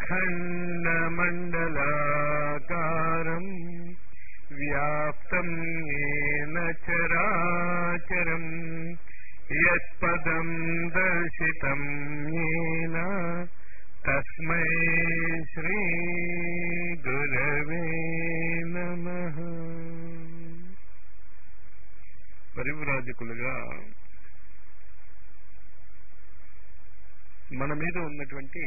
अखण्डमण्डलाकारम् व्याप्तम् येन चराचरम् यत्पदम् दर्शितम् येन तस्मै श्रीगुरवे नमः పరివ్రాజకులుగా మన మీద ఉన్నటువంటి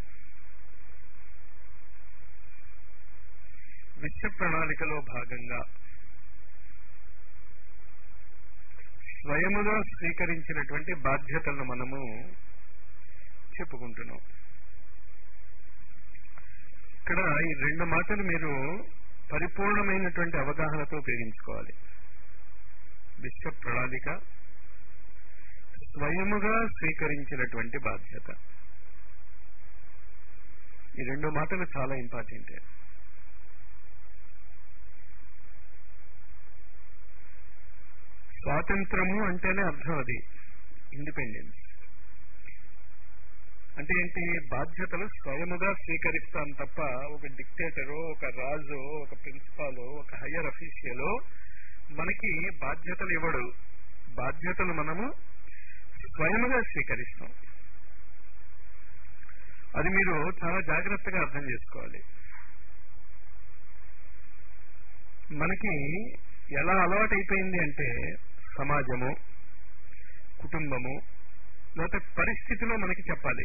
విశ్వ ప్రణాళికలో భాగంగా స్వయముగా స్వీకరించినటువంటి బాధ్యతలను మనము చెప్పుకుంటున్నాం ఇక్కడ ఈ రెండు మాటలు మీరు పరిపూర్ణమైనటువంటి అవగాహనతో ఉపయోగించుకోవాలి విశ్వ ప్రణాళిక స్వయముగా స్వీకరించినటువంటి బాధ్యత ఈ రెండు మాటలు చాలా ఇంపార్టెంట్ స్వాతంత్రము అంటేనే అర్థం అది ఇండిపెండెన్స్ అంటే ఏంటి బాధ్యతలు స్వయముగా స్వీకరిస్తాం తప్ప ఒక డిక్టేటరో ఒక రాజు ఒక ప్రిన్సిపాలో ఒక హయ్యర్ అఫీషియలో మనకి బాధ్యతలు ఇవ్వడు బాధ్యతలు మనము స్వయముగా స్వీకరిస్తాం అది మీరు చాలా జాగ్రత్తగా అర్థం చేసుకోవాలి మనకి ఎలా అలవాటు అయిపోయింది అంటే సమాజము కుటుంబము లేకపోతే పరిస్థితిలో మనకి చెప్పాలి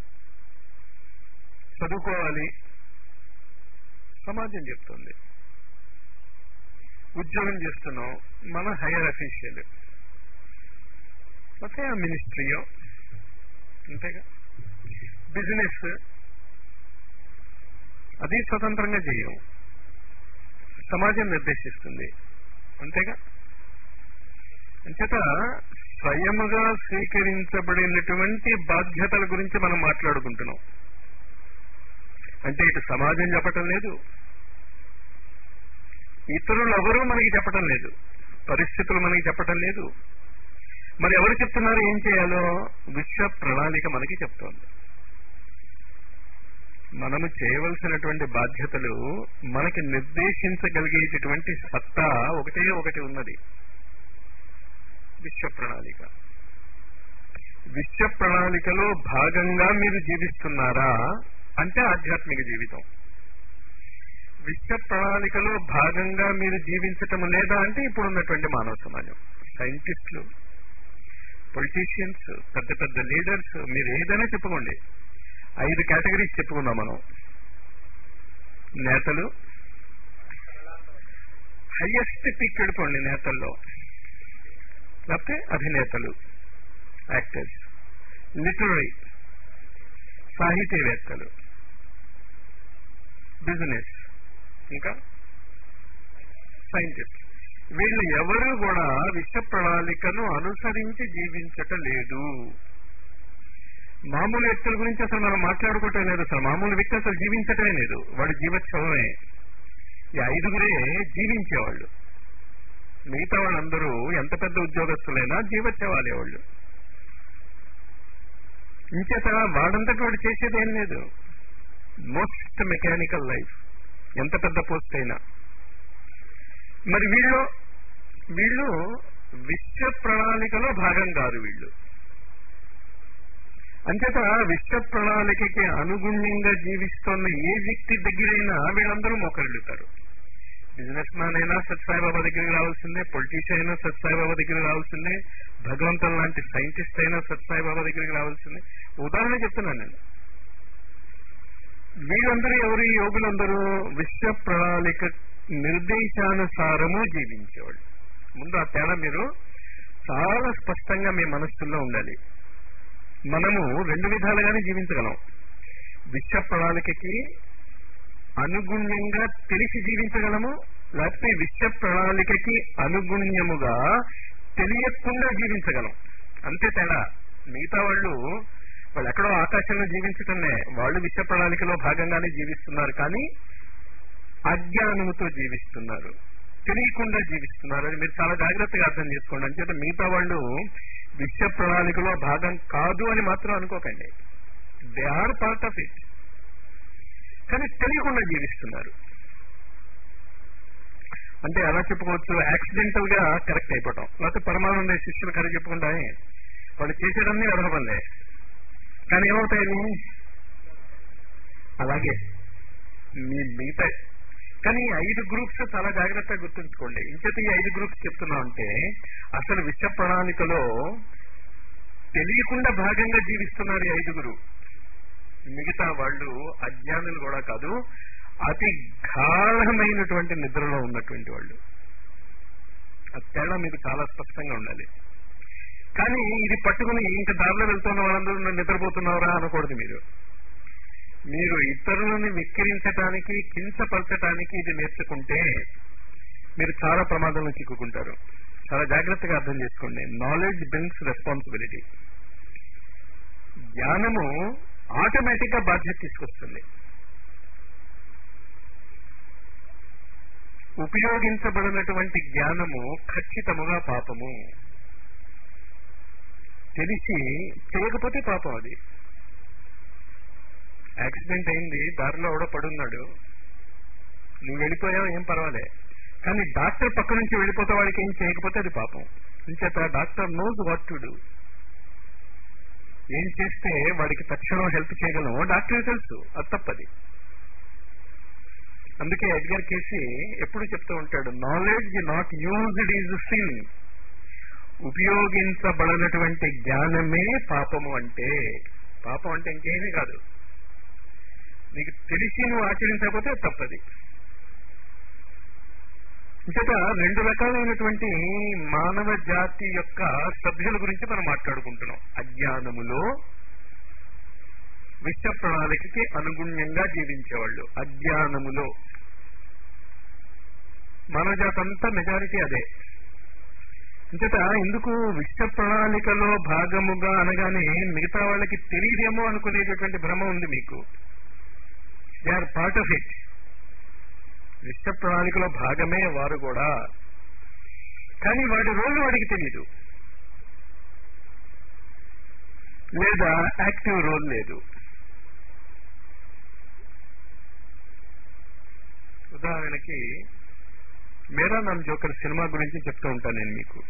చదువుకోవాలి సమాజం చెప్తుంది ఉద్యోగం చేస్తున్నాం మన హైయర్ అఫీషియల్ ఓకే ఆ మినిస్ట్రీయో అంతేగా బిజినెస్ అది స్వతంత్రంగా చేయం సమాజం నిర్దేశిస్తుంది అంతేగా అంచేత స్వయముగా స్వీకరించబడినటువంటి బాధ్యతల గురించి మనం మాట్లాడుకుంటున్నాం అంటే ఇటు సమాజం చెప్పటం లేదు ఇతరులు ఎవరూ మనకి చెప్పటం లేదు పరిస్థితులు మనకి చెప్పటం లేదు మరి ఎవరు చెప్తున్నారు ఏం చేయాలో విశ్వ ప్రణాళిక మనకి చెప్తోంది మనము చేయవలసినటువంటి బాధ్యతలు మనకి నిర్దేశించగలిగేటటువంటి సత్తా ఒకటే ఒకటి ఉన్నది విశ్వ ప్రణాళిక విశ్వ ప్రణాళికలో భాగంగా మీరు జీవిస్తున్నారా అంటే ఆధ్యాత్మిక జీవితం విశ్వ ప్రణాళికలో భాగంగా మీరు జీవించటం లేదా అంటే ఇప్పుడున్నటువంటి మానవ సమాజం సైంటిస్టులు పొలిటీషియన్స్ పెద్ద పెద్ద లీడర్స్ మీరు ఏదైనా చెప్పుకోండి ఐదు కేటగిరీస్ చెప్పుకుందాం మనం నేతలు హయ్యెస్ట్ పిక్ వెళ్ళిపోండి నేతల్లో లేకపోతే అభినేతలు యాక్టర్స్ లిటరరీ సాహితీవేత్తలు బిజినెస్ ఇంకా సైంటిస్ట్ వీళ్ళు ఎవరు కూడా విశ్వ ప్రణాళికను అనుసరించి జీవించటం లేదు మామూలు వ్యక్తుల గురించి అసలు మనం మాట్లాడుకోవటం లేదు అసలు మామూలు వ్యక్తి అసలు జీవించటమే లేదు వాడు జీవోత్సవమే ఈ ఐదుగురే జీవించేవాళ్ళు మిగతా వాళ్ళందరూ ఎంత పెద్ద ఉద్యోగస్తులైనా జీవోత్సవాలే వాళ్ళు ఇంచేత వాడంతటి వాడు చేసేది ఏం లేదు మోస్ట్ మెకానికల్ లైఫ్ ఎంత పెద్ద పోస్ట్ అయినా మరి వీళ్ళు వీళ్ళు విశ్వ ప్రణాళికలో భాగం కాదు వీళ్ళు అంచేత విశ్వ ప్రణాళికకి అనుగుణ్యంగా జీవిస్తున్న ఏ వ్యక్తి దగ్గరైనా వీళ్ళందరూ మోకరిల్లుతారు బిజినెస్ మ్యాన్ అయినా సత్సాయిబాబా దగ్గరికి రావాల్సిందే పొలిటీషియన్ అయినా సత్సాయిబాబా దగ్గరికి రావాల్సిందే భగవంతుల లాంటి సైంటిస్ట్ అయినా సత్సాయిబాబా దగ్గరికి రావాల్సిందే ఉదాహరణ చెప్తున్నాను నేను వీళ్ళందరూ ఎవరు ఈ యోగులందరూ విశ్వ ప్రణాళిక నిర్దేశానుసారము జీవించేవాళ్ళు ముందు ఆ తేడా మీరు చాలా స్పష్టంగా మీ మనస్సుల్లో ఉండాలి మనము రెండు విధాలుగానే జీవించగలం విశ్వ ప్రణాళికకి అనుగుణ్యంగా తెలిసి జీవించగలము లేకపోతే విశ్వ ప్రణాళికకి అనుగుణ్యముగా తెలియకుండా జీవించగలం అంతే తేడా మిగతా వాళ్ళు వాళ్ళు ఎక్కడో ఆకాశంలో జీవించటమే వాళ్ళు విశ్వ ప్రణాళికలో భాగంగానే జీవిస్తున్నారు కానీ అజ్ఞానముతో జీవిస్తున్నారు తెలియకుండా జీవిస్తున్నారు అది మీరు చాలా జాగ్రత్తగా అర్థం చేసుకోండి అంచేత మిగతా వాళ్ళు విశ్వ ప్రణాళికలో భాగం కాదు అని మాత్రం అనుకోకండి they are part of it కానీ తెలియకుండా జీవిస్తున్నారు అంటే ఎలా చెప్పుకోవచ్చు యాక్సిడెంటల్ గా కరెక్ట్ అయిపోవటం లేకపోతే పరమానంద శిష్యులు కరెక్ట్ చెప్పుకుంటా వాళ్ళు చేసేటన్నీ అర్హపల్లే కానీ ఏమవుతాయి అలాగే మీ మిగతా కానీ ఈ ఐదు గ్రూప్స్ చాలా జాగ్రత్తగా గుర్తుంచుకోండి ఇంచేత ఈ ఐదు గ్రూప్స్ చెప్తున్నాం అంటే అసలు విశ్వ ప్రణాళికలో తెలియకుండా భాగంగా జీవిస్తున్నారు ఈ ఐదుగురు మిగతా వాళ్ళు అజ్ఞానులు కూడా కాదు అతి గాఢమైనటువంటి నిద్రలో ఉన్నటువంటి వాళ్ళు ఆ తేడా మీకు చాలా స్పష్టంగా ఉండాలి కానీ ఇది పట్టుకుని ఇంకా దారిలో వెళ్తున్న వాళ్ళందరూ నిద్రపోతున్నారా అనకూడదు మీరు మీరు ఇతరులని విక్కిరించటానికి కించపరచటానికి ఇది నేర్చుకుంటే మీరు చాలా ప్రమాదంలో చిక్కుకుంటారు చాలా జాగ్రత్తగా అర్థం చేసుకోండి నాలెడ్జ్ బిల్స్ రెస్పాన్సిబిలిటీ జ్ఞానము ఆటోమేటిక్ గా బాధ్యత తీసుకొస్తుంది ఉపయోగించబడినటువంటి జ్ఞానము ఖచ్చితముగా పాపము తెలిసి చేయకపోతే పాపం అది యాక్సిడెంట్ అయింది దారిలో ఎవడో పడున్నాడు నువ్వు వెళ్ళిపోయావు ఏం పర్వాలే కానీ డాక్టర్ పక్క నుంచి వెళ్ళిపోతే వాడికి ఏం చేయకపోతే అది పాపం ఇంచేత doctor knows what to do ఏం చేస్తే వాడికి తక్షణం హెల్ప్ చేయగలం డాక్టర్ తెలుసు అది తప్పది అందుకే ఎడ్గర్ కేసి ఎప్పుడు చెప్తూ ఉంటాడు knowledge not used is sin ఉపయోగించబడినటువంటి జ్ఞానమే పాపము అంటే పాపం అంటే ఇంకేమీ కాదు నీకు తెలిసి నువ్వు ఆచరించకపోతే తప్పది ఇంకట రెండు రకాలైనటువంటి మానవ జాతి యొక్క సభ్యుల గురించి మనం మాట్లాడుకుంటున్నాం అజ్ఞానములో విశ్వ ప్రణాళికకి అనుగుణ్యంగా జీవించేవాళ్ళు అజ్ఞానములో మానవ జాతి అంతా మెజారిటీ అదే ఇంకట ఎందుకు విశ్వ ప్రణాళికలో భాగముగా అనగానే మిగతా వాళ్ళకి తెలియదేమో అనుకునేటటువంటి భ్రమ ఉంది మీకు they are part of it విశ్వ ప్రణాళికలో భాగమే వారు కూడా కానీ వాడి రోల్ వాడికి తెలియదు లేదా యాక్టివ్ రోల్ లేదు ఉదాహరణకి మేరా నామ్ జోకర్ సినిమా గురించి చెప్తూ ఉంటాను నేను మీకు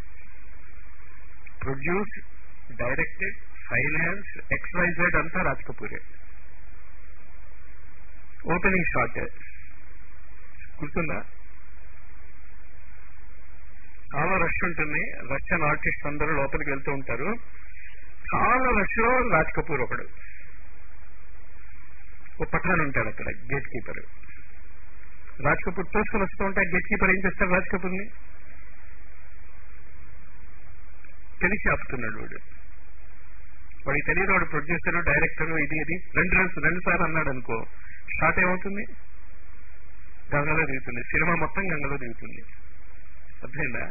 ప్రొడ్యూస్ డైరెక్టెడ్ ఫైనాన్స్ ఎక్స్వైజెడ్ అంతా రాజ్ కపూరే ఓపెనింగ్ షాట్ గుర్తుందా చాలా రష్ ఉంటుంది రష్యన్ ఆర్టిస్ట్ అందరూ లోపలికి వెళ్తూ ఉంటారు చాలా రష్ లో రాజ్ కపూర్ ఒకడు ఓ పఠాన్ ఉంటాడు అక్కడ గేట్ కీపర్ రాజ్ కపూర్ తోసుకొని వస్తూ ఉంటే గేట్ కీపర్ ఏం చేస్తాడు రాజ్ కపూర్ని తెలిసి ఆపుతున్నాడు వాడు వాడికి తెలియదు వాడు ప్రొడ్యూసర్ డైరెక్టర్ ఇది ఇది రెండు రెండు రెండు సార్లు అన్నాడు అనుకో షార్ట్ ఏమవుతుంది గంగలో దిగుతుంది సినిమా మొత్తం గంగలో దిగుతుంది అర్థమైందా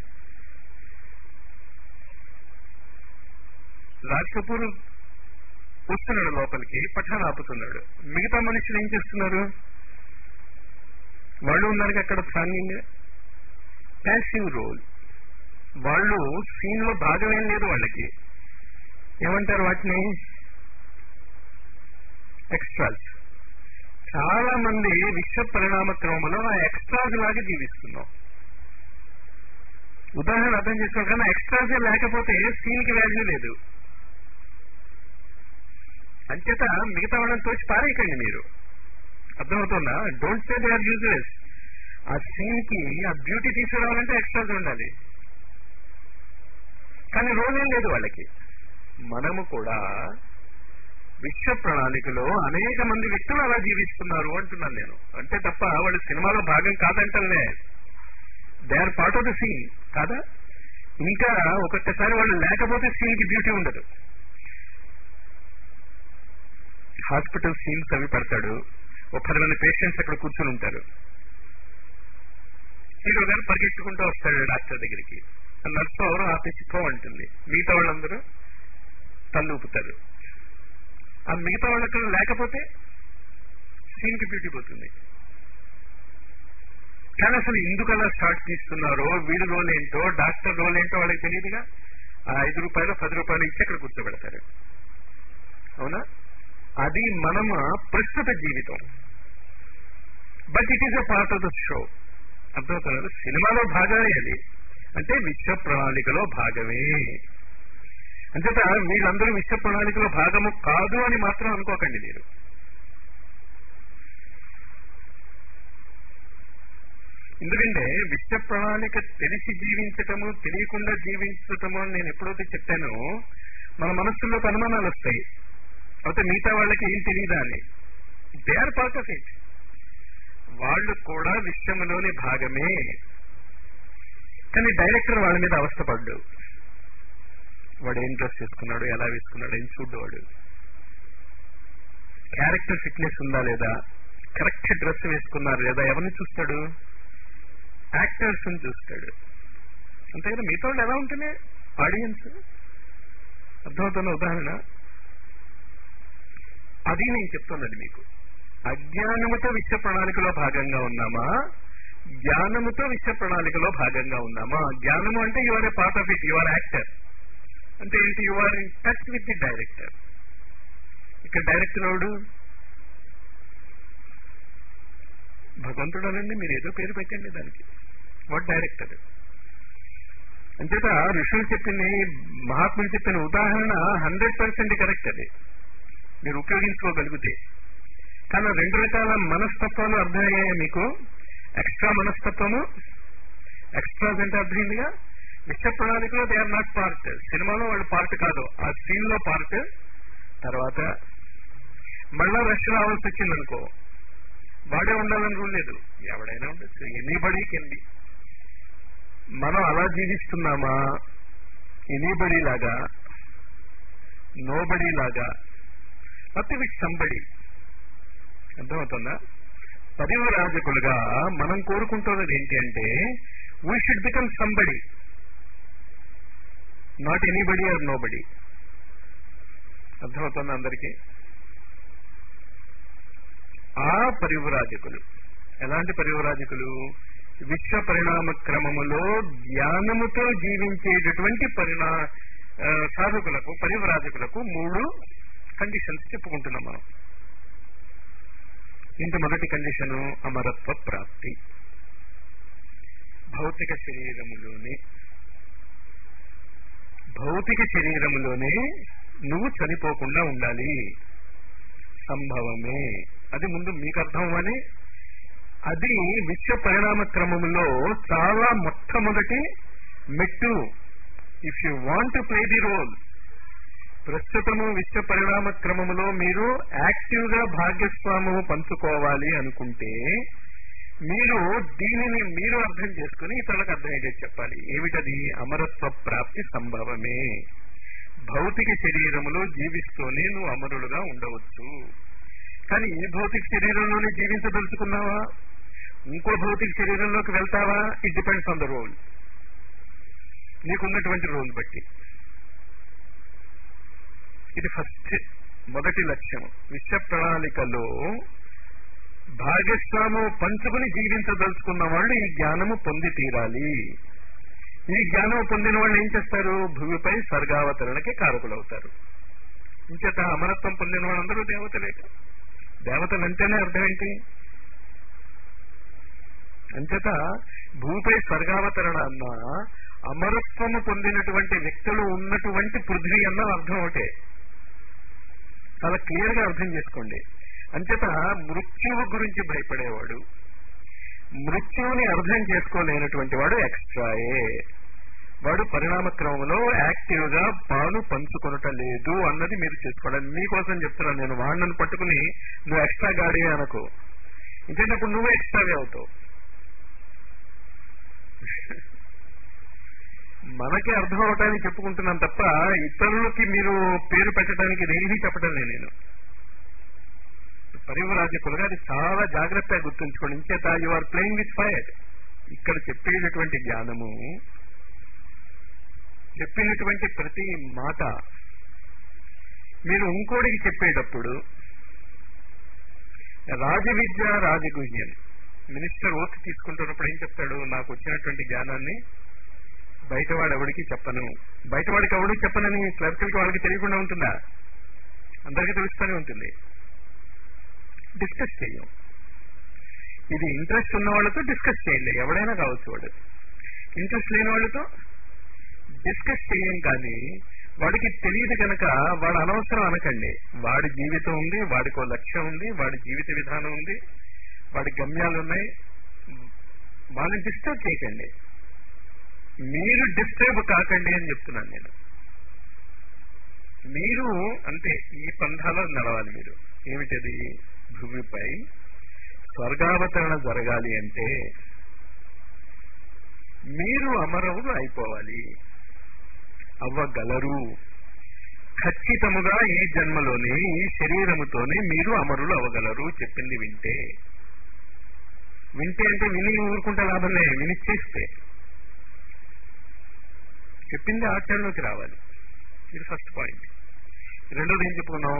రాజ్ కపూర్ వస్తున్నాడు లోపలికి పఠాన్ ఆపుతున్నాడు మిగతా మనుషులు ఏం చేస్తున్నారు వాళ్ళు ఉన్నారు అక్కడ సాంగింగ్ ప్యాసివ్ రోల్ వాళ్ళు సీన్ లో భాగమేం లేదు వాళ్ళకి ఏమంటారు వాటిని ఎక్స్ట్రాస్ చాలా మంది విశ్వ పరిణామ క్రమంలో ఆ ఎక్స్ట్రాస్ లాగా జీవిస్తున్నాం ఉదాహరణ అర్థం చేసుకోవాలి కానీ ఎక్స్ట్రాస్ లేకపోతే సీన్ కి వాల్యూ లేదు అంచేత మిగతా వాళ్ళని తోచి పారేయకండి మీరు అర్థమవుతుందా don't say they are useless ఆ సీన్ కి ఆ బ్యూటీ తీసుకురావాలంటే ఎక్స్ట్రాస్ ఉండాలి కానీ రోల్ ఏం లేదు వాళ్ళకి మనము కూడా విశ్వ ప్రణాళికలో అనేక మంది వ్యక్తులు అలా జీవిస్తున్నారు అంటున్నాను నేను అంటే తప్ప వాళ్ళు సినిమాలో భాగం కాదంటలే they are part of the scene కాదా ఇంకా ఒక్కొక్కసారి వాళ్ళు లేకపోతే సీన్ కి బ్యూటీ ఉండదు హాస్పిటల్ సీన్స్ అవి పెడతాడు ఒక పది మంది పేషెంట్స్ అక్కడ కూర్చుని ఉంటారు హీరో గారు పరిగెత్తుకుంటూ వస్తాడు డాక్టర్ దగ్గరికి నర్సు ఎవరు ఆపేసి పో అంటుంది మిగతా వాళ్ళందరూ తల్లు ఊపుతారు ఆ మిగతా వాళ్ళకి లేకపోతే సీన్ కి బ్యూటీ పోతుంది కానీ అసలు ఎందుకు అలా స్టార్ట్ తీస్తున్నారో వీడి రోల్ ఏంటో డాక్టర్ రోల్ ఏంటో వాళ్ళకి తెలియదుగా ఆ ఐదు రూపాయలు పది రూపాయలు ఇచ్చి అక్కడ కూర్చోబెడతారు అవునా ఆ అది మనమ ప్రస్తుత జీవితం but it is a part of the show అర్థమవుతున్నారు సినిమాలో భాగమే అది అంటే విశ్వ ప్రణాళికలో భాగమే అంచేత మీరందరూ విశ్వ ప్రణాళికలో భాగము కాదు అని మాత్రం అనుకోకండి మీరు ఎందుకంటే విశ్వ ప్రణాళిక తెలిసి జీవించటము తెలియకుండా జీవించటము అని నేను ఎప్పుడైతే చెప్పానో మన మనస్సులోకి అనుమానాలు వస్తాయి అయితే మిగతా వాళ్ళకి ఏం తెలియదా అని they are part of it వాళ్ళు కూడా విశ్వములోని భాగమే కానీ డైరెక్టర్ వాళ్ళ మీద అవస్థపడ్డు వాడు ఏం డ్రెస్ వేసుకున్నాడు ఎలా వేసుకున్నాడు ఏం చూడ్డవాడు క్యారెక్టర్ ఫిట్నెస్ ఉందా లేదా కరెక్ట్ డ్రెస్ వేసుకున్నారు లేదా ఎవరిని చూస్తాడు యాక్టర్స్ ని చూస్తాడు అంతే కదా మిగతా వాళ్ళు ఎలా ఉంటేనే ఆడియన్స్ అర్థమవుతున్న ఉదాహరణ అది నేను చెప్తున్నది మీకు అజ్ఞానముతో విశ్వ ప్రణాళికలో భాగంగా ఉన్నామా జ్ఞానముతో విశ్వ ప్రణాళికలో భాగంగా ఉన్నామా జ్ఞానము అంటే you are a part of it you are actor అంటే ఏంటి you are in touch with the director ఇక్కడ డైరెక్టర్ ఎవడు భగవంతుడు అనండి మీరు ఏదో పేరు పెట్టండి దానికి వాట్ డైరెక్టర్ అంచేత ఋషులు చెప్పింది మహాత్ములు చెప్పిన ఉదాహరణ హండ్రెడ్ పర్సెంట్ కరెక్ట్ అది మీరు ఉపయోగించుకోగలిగితే కానీ రెండు రకాల మనస్తత్వాలు అర్థమయ్యాయి మీకు ఎక్స్ట్రా మనస్తత్వము ఎక్స్ట్రాస్ అంటే అర్థమైందిగా విశ్వ ప్రణాళికలో దే ఆర్ నాట్ పార్ట్ సినిమాలో వాళ్ళు పార్ట్ కాదు ఆ సీన్ లో పార్ట్ తర్వాత మళ్ళా రష్ రావాల్సి వచ్చింది అనుకో వాడే ఉండాలని రూల్ లేదు ఎవడైనా ఉండొచ్చు ఎనీబడీ కెన్ బి మనం అలా జీవిస్తున్నామా ఎనీబడీ లాగా నోబడీ లాగా లేకపోతే విత్ సంబడి అర్థమవుతుందా పరివరాజకులుగా మనం కోరుకుంటున్నది ఏంటి అంటే we should become somebody not anybody or nobody అర్థమవుతుంది అందరికీ ఆ పరివరాజకులు ఎలాంటి పరివరాజకులు విశ్వ పరిణామ క్రమములో జ్ఞానముతో జీవించేటటువంటి పరిణా ఆ, సాధకులకు పరివరాజకులకు మూడు కండిషన్స్ చెప్పుకుంటున్నాం మనం ఇంత మొదటి కండిషను అమరత్వ ప్రాప్తి భౌతిక శరీరములోనే భౌతిక శరీరములోనే నువ్వు చనిపోకుండా ఉండాలి సంభవమే అది ముందు మీకు అర్థం అవ్వాలి అది విశ్వ పరిణామ క్రమంలో చాలా మొట్టమొదటి మెట్టు if you want to play the role ప్రస్తుతము విశ్వ పరిణామ క్రమములో మీరు యాక్టివ్ గా భాగ్యస్వాము పంచుకోవాలి అనుకుంటే మీరు దీనిని మీరు అర్థం చేసుకుని ఇతరులకు అర్థమయ్యేది చెప్పాలి ఏమిటది అమరత్వ ప్రాప్తి సంభవమే భౌతిక శరీరములో జీవిస్తూనే నువ్వు అమరులుగా ఉండవచ్చు కానీ ఈ భౌతిక శరీరంలోనే జీవించదలుచుకున్నావా ఇంకో భౌతిక శరీరంలోకి వెళ్తావా it depends on the role నీకున్నటువంటి రోల్ బట్టి ఇది ఫస్ట్ మొదటి లక్ష్యం విశ్వ ప్రణాళికలో భాగస్వాము పంచుకుని జీవించదలుచుకున్న వాళ్ళు ఈ జ్ఞానము పొంది తీరాలి ఈ జ్ఞానం పొందిన వాళ్ళు ఏం చేస్తారు భూమిపై స్వర్గావతరణకి కారకులవుతారు ఇంచేత అమరత్వం పొందిన వాళ్ళందరూ దేవతలే దేవతలు అంటేనే అర్థం ఏంటి అంచేత భూమిపై స్వర్గావతరణ అన్న అమరత్వము పొందినటువంటి వ్యక్తులు ఉన్నటువంటి పృథ్వీ అన్న అర్థం ఒకటే చాలా క్లియర్ గా అర్థం చేసుకోండి అంచేత మృత్యువు గురించి భయపడేవాడు మృత్యువుని అర్థం చేసుకోలేనటువంటి వాడు ఎక్స్ట్రాయే వాడు పరిణామ క్రమంలో యాక్టివ్ గా పాలు పంచుకొనట లేదు అన్నది మీరు చేసుకోవాలి మీకోసం చెప్తున్నాను నేను వాడిని పట్టుకుని నువ్వు ఎక్స్ట్రా గాడి అనకు ఇంకేటప్పుడు నువ్వే ఎక్స్ట్రావే అవుతావు మనకి అర్థం అవటానికి చెప్పుకుంటున్నాను తప్ప ఇతరులకి మీరు పేరు పెట్టడానికి దేనిని చెప్పడం లేదు నేను పరివరాజకులుగా అది చాలా జాగ్రత్తగా గుర్తుంచుకోండి ఇంచేత you are playing with fire ఇక్కడ చెప్పేటటువంటి జ్ఞానము చెప్పినటువంటి ప్రతి మాట మీరు ఇంకోటికి చెప్పేటప్పుడు రాజవిద్య రాజగుహ్యం మినిస్టర్ ఓత్ తీసుకుంటున్నప్పుడు ఏం చెప్తాడు నాకు వచ్చినటువంటి జ్ఞానాన్ని బయటవాడు ఎవడికి చెప్పను బయటవాడికి ఎవడికి చెప్పనని క్లర్కులకి వాళ్ళకి తెలియకుండా ఉంటుందా అందరికీ తెలుస్తూనే ఉంటుంది డిస్కస్ చేయం ఇది ఇంట్రెస్ట్ ఉన్న వాళ్ళతో డిస్కస్ చేయండి ఎవడైనా కావచ్చు వాడు ఇంట్రెస్ట్ లేని వాళ్ళతో డిస్కస్ చేయం కానీ వాడికి తెలియదు కనుక వాడు అనవసరం అనకండి వాడి జీవితం ఉంది వాడికి ఓ లక్ష్యం ఉంది వాడి జీవిత విధానం ఉంది వాడి గమ్యాలు ఉన్నాయి వాళ్ళని డిస్టర్బ్ చేయకండి మీరు డిస్టర్బ్ కాకండి అని చెప్తున్నాను నేను మీరు అంటే ఈ పంథాలో నడవాలి మీరు ఏమిటది భూమిపై స్వర్గావతరణ జరగాలి అంటే మీరు అమరవులు అయిపోవాలి అవ్వగలరు ఖచ్చితముగా ఈ జన్మలోనే ఈ శరీరముతోనే మీరు అమరులు అవ్వగలరు చెప్పింది వింటే వింటే అంటే విని ఊరుకుంటే లాభమే విని చేస్తే చెప్పింది ఆచరణలోకి రావాలి ఇది ఫస్ట్ పాయింట్ రెండోది ఏం చెప్పుకున్నాం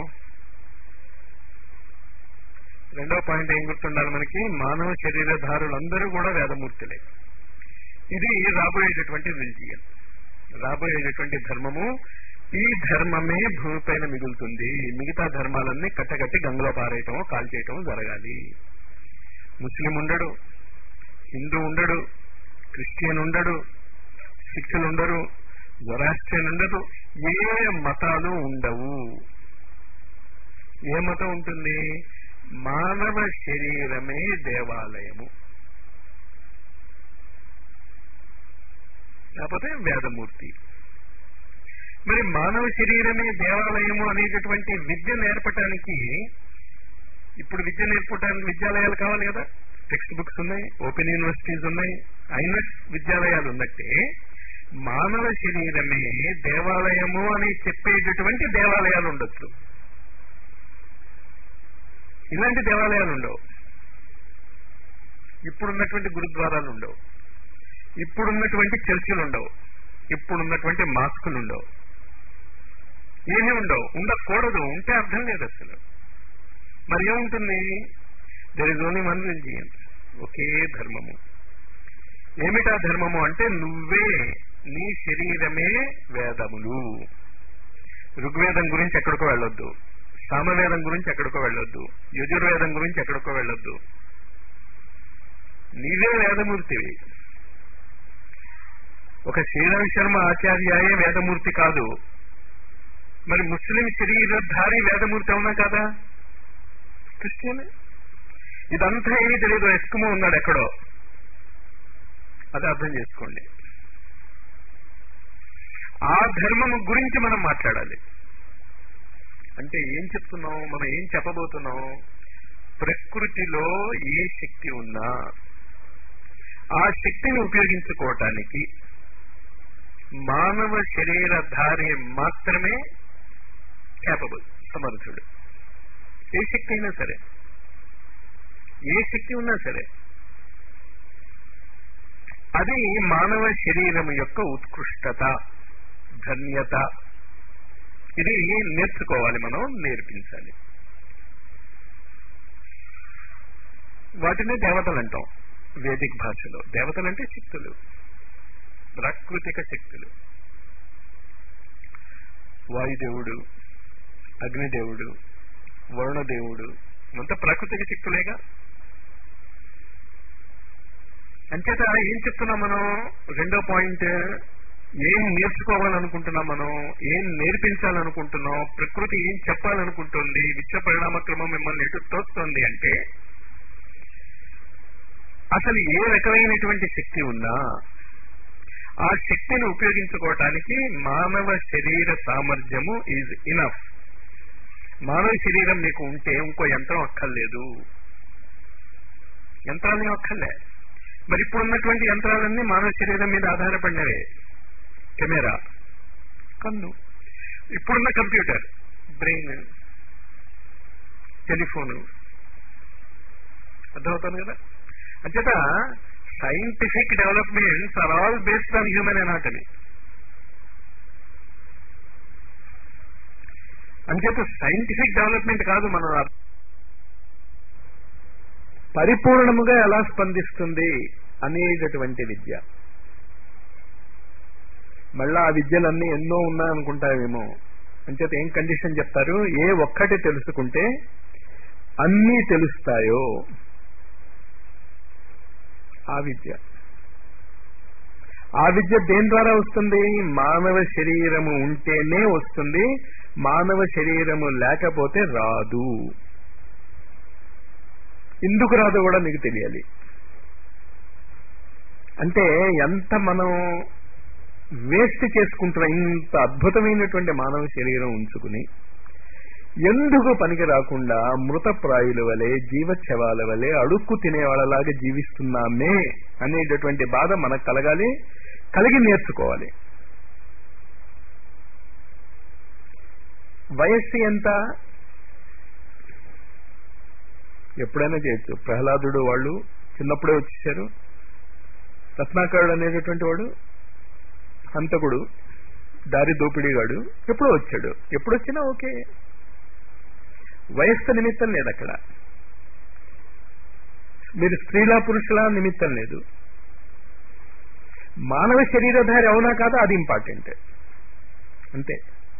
రెండో పాయింట్ ఏం గుర్తుండాలి మనకి మానవ శరీరధారులందరూ కూడా వేదమూర్తులే ఇది రాబోయేటటువంటి రిలిజియన్ రాబోయేటటువంటి ధర్మము ఈ ధర్మమే భూమిపైన మిగులుతుంది మిగతా ధర్మాలన్నీ కట్టకట్టి గంగలో పారేయటం కాల్చేయటం జరగాలి ముస్లిం ఉండడు హిందూ ఉండడు క్రిస్టియన్ ఉండడు సిక్కులు ఉండరు జొరాస్ట్రియన్ ఉండదు ఏ మతాలు ఉండవు ఏ మతం ఉంటుంది మానవ శరీరమే దేవాలయము లేకపోతే వేదమూర్తి మరి మానవ శరీరమే దేవాలయము అనేటటువంటి విద్య నేర్పటానికి ఇప్పుడు విద్య నేర్పడానికి విద్యాలయాలు కావాలి కదా టెక్స్ట్ బుక్స్ ఉన్నాయి ఓపెన్ యూనివర్సిటీస్ ఉన్నాయి ఐనెట్ విద్యాలయాలు ఉన్నట్టే మానవ శరీరమే దేవాలయము అని చెప్పేటటువంటి దేవాలయాలు ఉండొచ్చు ఇలాంటి దేవాలయాలు ఉండవు ఇప్పుడున్నటువంటి గురుద్వారాలు ఉండవు ఇప్పుడున్నటువంటి చర్చిలు ఉండవు ఇప్పుడున్నటువంటి మాస్కులు ఉండవు ఏమీ ఉండవు ఉండకూడదు ఉంటే అర్థం లేదు అసలు మరి ఏముంటుంది there is only one religion ఒకే ధర్మము ఏమిటా ధర్మము అంటే నువ్వే నీ శరీరమే వేదములు ఋగ్వేదం గురించి ఎక్కడికో వెళ్ళొద్దు సామవేదం గురించి ఎక్కడికో వెళ్ళొద్దు యజుర్వేదం గురించి ఎక్కడికో వెళ్ళొద్దు నీవే వేదమూర్తివి ఒక శ్రీరామ్ శర్మ ఆచార్యాయే వేదమూర్తి కాదు మరి ముస్లిం శరీరధారి వేదమూర్తి అవునా కదా క్రిస్టియన్ ఇదంతా ఏమీ తెలియదు ఎస్కుమో ఉన్నాడు ఎక్కడో అది అర్థం చేసుకోండి ఆ ధర్మము గురించి మనం మాట్లాడాలి అంటే ఏం చెప్తున్నాం మనం ఏం చెప్పబోతున్నాం ప్రకృతిలో ఏ శక్తి ఉన్నా ఆ శక్తిని ఉపయోగించుకోవటానికి మానవ శరీరధారి మాత్రమే క్యాపబుల్ సమర్థుడు ఏ శక్తి అయినా సరే ఏ శక్తి ఉన్నా సరే అది మానవ శరీరం యొక్క ఉత్కృష్టత ధన్యత ఇది నేర్చుకోవాలి మనం నేర్పించాలి వాటినే దేవతలు అంటాం వేదిక భాషలో దేవతలు అంటే శక్తులు ప్రాకృతిక శక్తులు వాయుదేవుడు అగ్నిదేవుడు వరుణదేవుడు అంతా ప్రాకృతిక శక్తులేగా అంచేత ఏం చెప్తున్నాం మనం రెండో పాయింట్ ఏం నేర్చుకోవాలనుకుంటున్నాం మనం ఏం నేర్పించాలనుకుంటున్నాం ప్రకృతి ఏం చెప్పాలనుకుంటుంది విశ్వ పరిణామ క్రమం మిమ్మల్ని ఎటు తోస్తుంది అంటే అసలు ఏ రకమైనటువంటి శక్తి ఉన్నా ఆ శక్తిని ఉపయోగించుకోవటానికి మానవ శరీర సామర్థ్యము ఈజ్ ఇనఫ్ మానవ శరీరం మీకు ఉంటే ఇంకో యంత్రం అక్కర్లేదు యంత్రాలు అక్కర్లే మరి ఇప్పుడు ఉన్నటువంటి యంత్రాలన్నీ మానవ శరీరం మీద ఆధారపడినవే కెమెరా కన్ను ఇప్పుడున్న కంప్యూటర్ బ్రెయిన్ టెలిఫోను అర్థమవుతుంది కదా అంచేత scientific developments are all based on human anatomy అంచేత సైంటిఫిక్ డెవలప్మెంట్ కాదు మన పరిపూర్ణముగా ఎలా స్పందిస్తుంది అనేటటువంటి విద్య మళ్ళా ఆ విద్యలన్నీ ఎన్నో ఉన్నాయనుకుంటావేమో అంచేత ఏం కండిషన్ చెప్తారు ఏ ఒక్కటి తెలుసుకుంటే అన్నీ తెలుస్తాయో ఆ విద్య ఆ విద్య దేని ద్వారా వస్తుంది మానవ శరీరము ఉంటేనే వస్తుంది మానవ శరీరము లేకపోతే రాదు ఎందుకు రాదు కూడా మీకు తెలియాలి అంటే ఎంత మనం వేస్ట్ చేసుకుంటున్నాం ఇంత అద్భుతమైనటువంటి మానవ శరీరం ఉంచుకుని ఎందుకు పనికి రాకుండా మృతప్రాయుల వలె జీవచ్ఛవాల వలె అడుక్కు తినేవాళ్ళలాగా జీవిస్తున్నామే అనేటటువంటి బాధ మనకు కలగాలి కలిగి నేర్చుకోవాలి వయస్సు ఎంత ఎప్పుడైనా చేయొచ్చు ప్రహ్లాదుడు వాళ్ళు చిన్నప్పుడే వచ్చేసారు రత్నాకరుడు అనేటటువంటి వాడు హంతకుడు దారి దోపిడీగాడు ఎప్పుడో వచ్చాడు ఎప్పుడు వచ్చినా ఓకే వయస్సు నిమిత్తం లేదు అక్కడ మీరు స్త్రీలా పురుషులా నిమిత్తం లేదు మానవ శరీరధారి అవునా కాదా అది ఇంపార్టెంట్ అంతే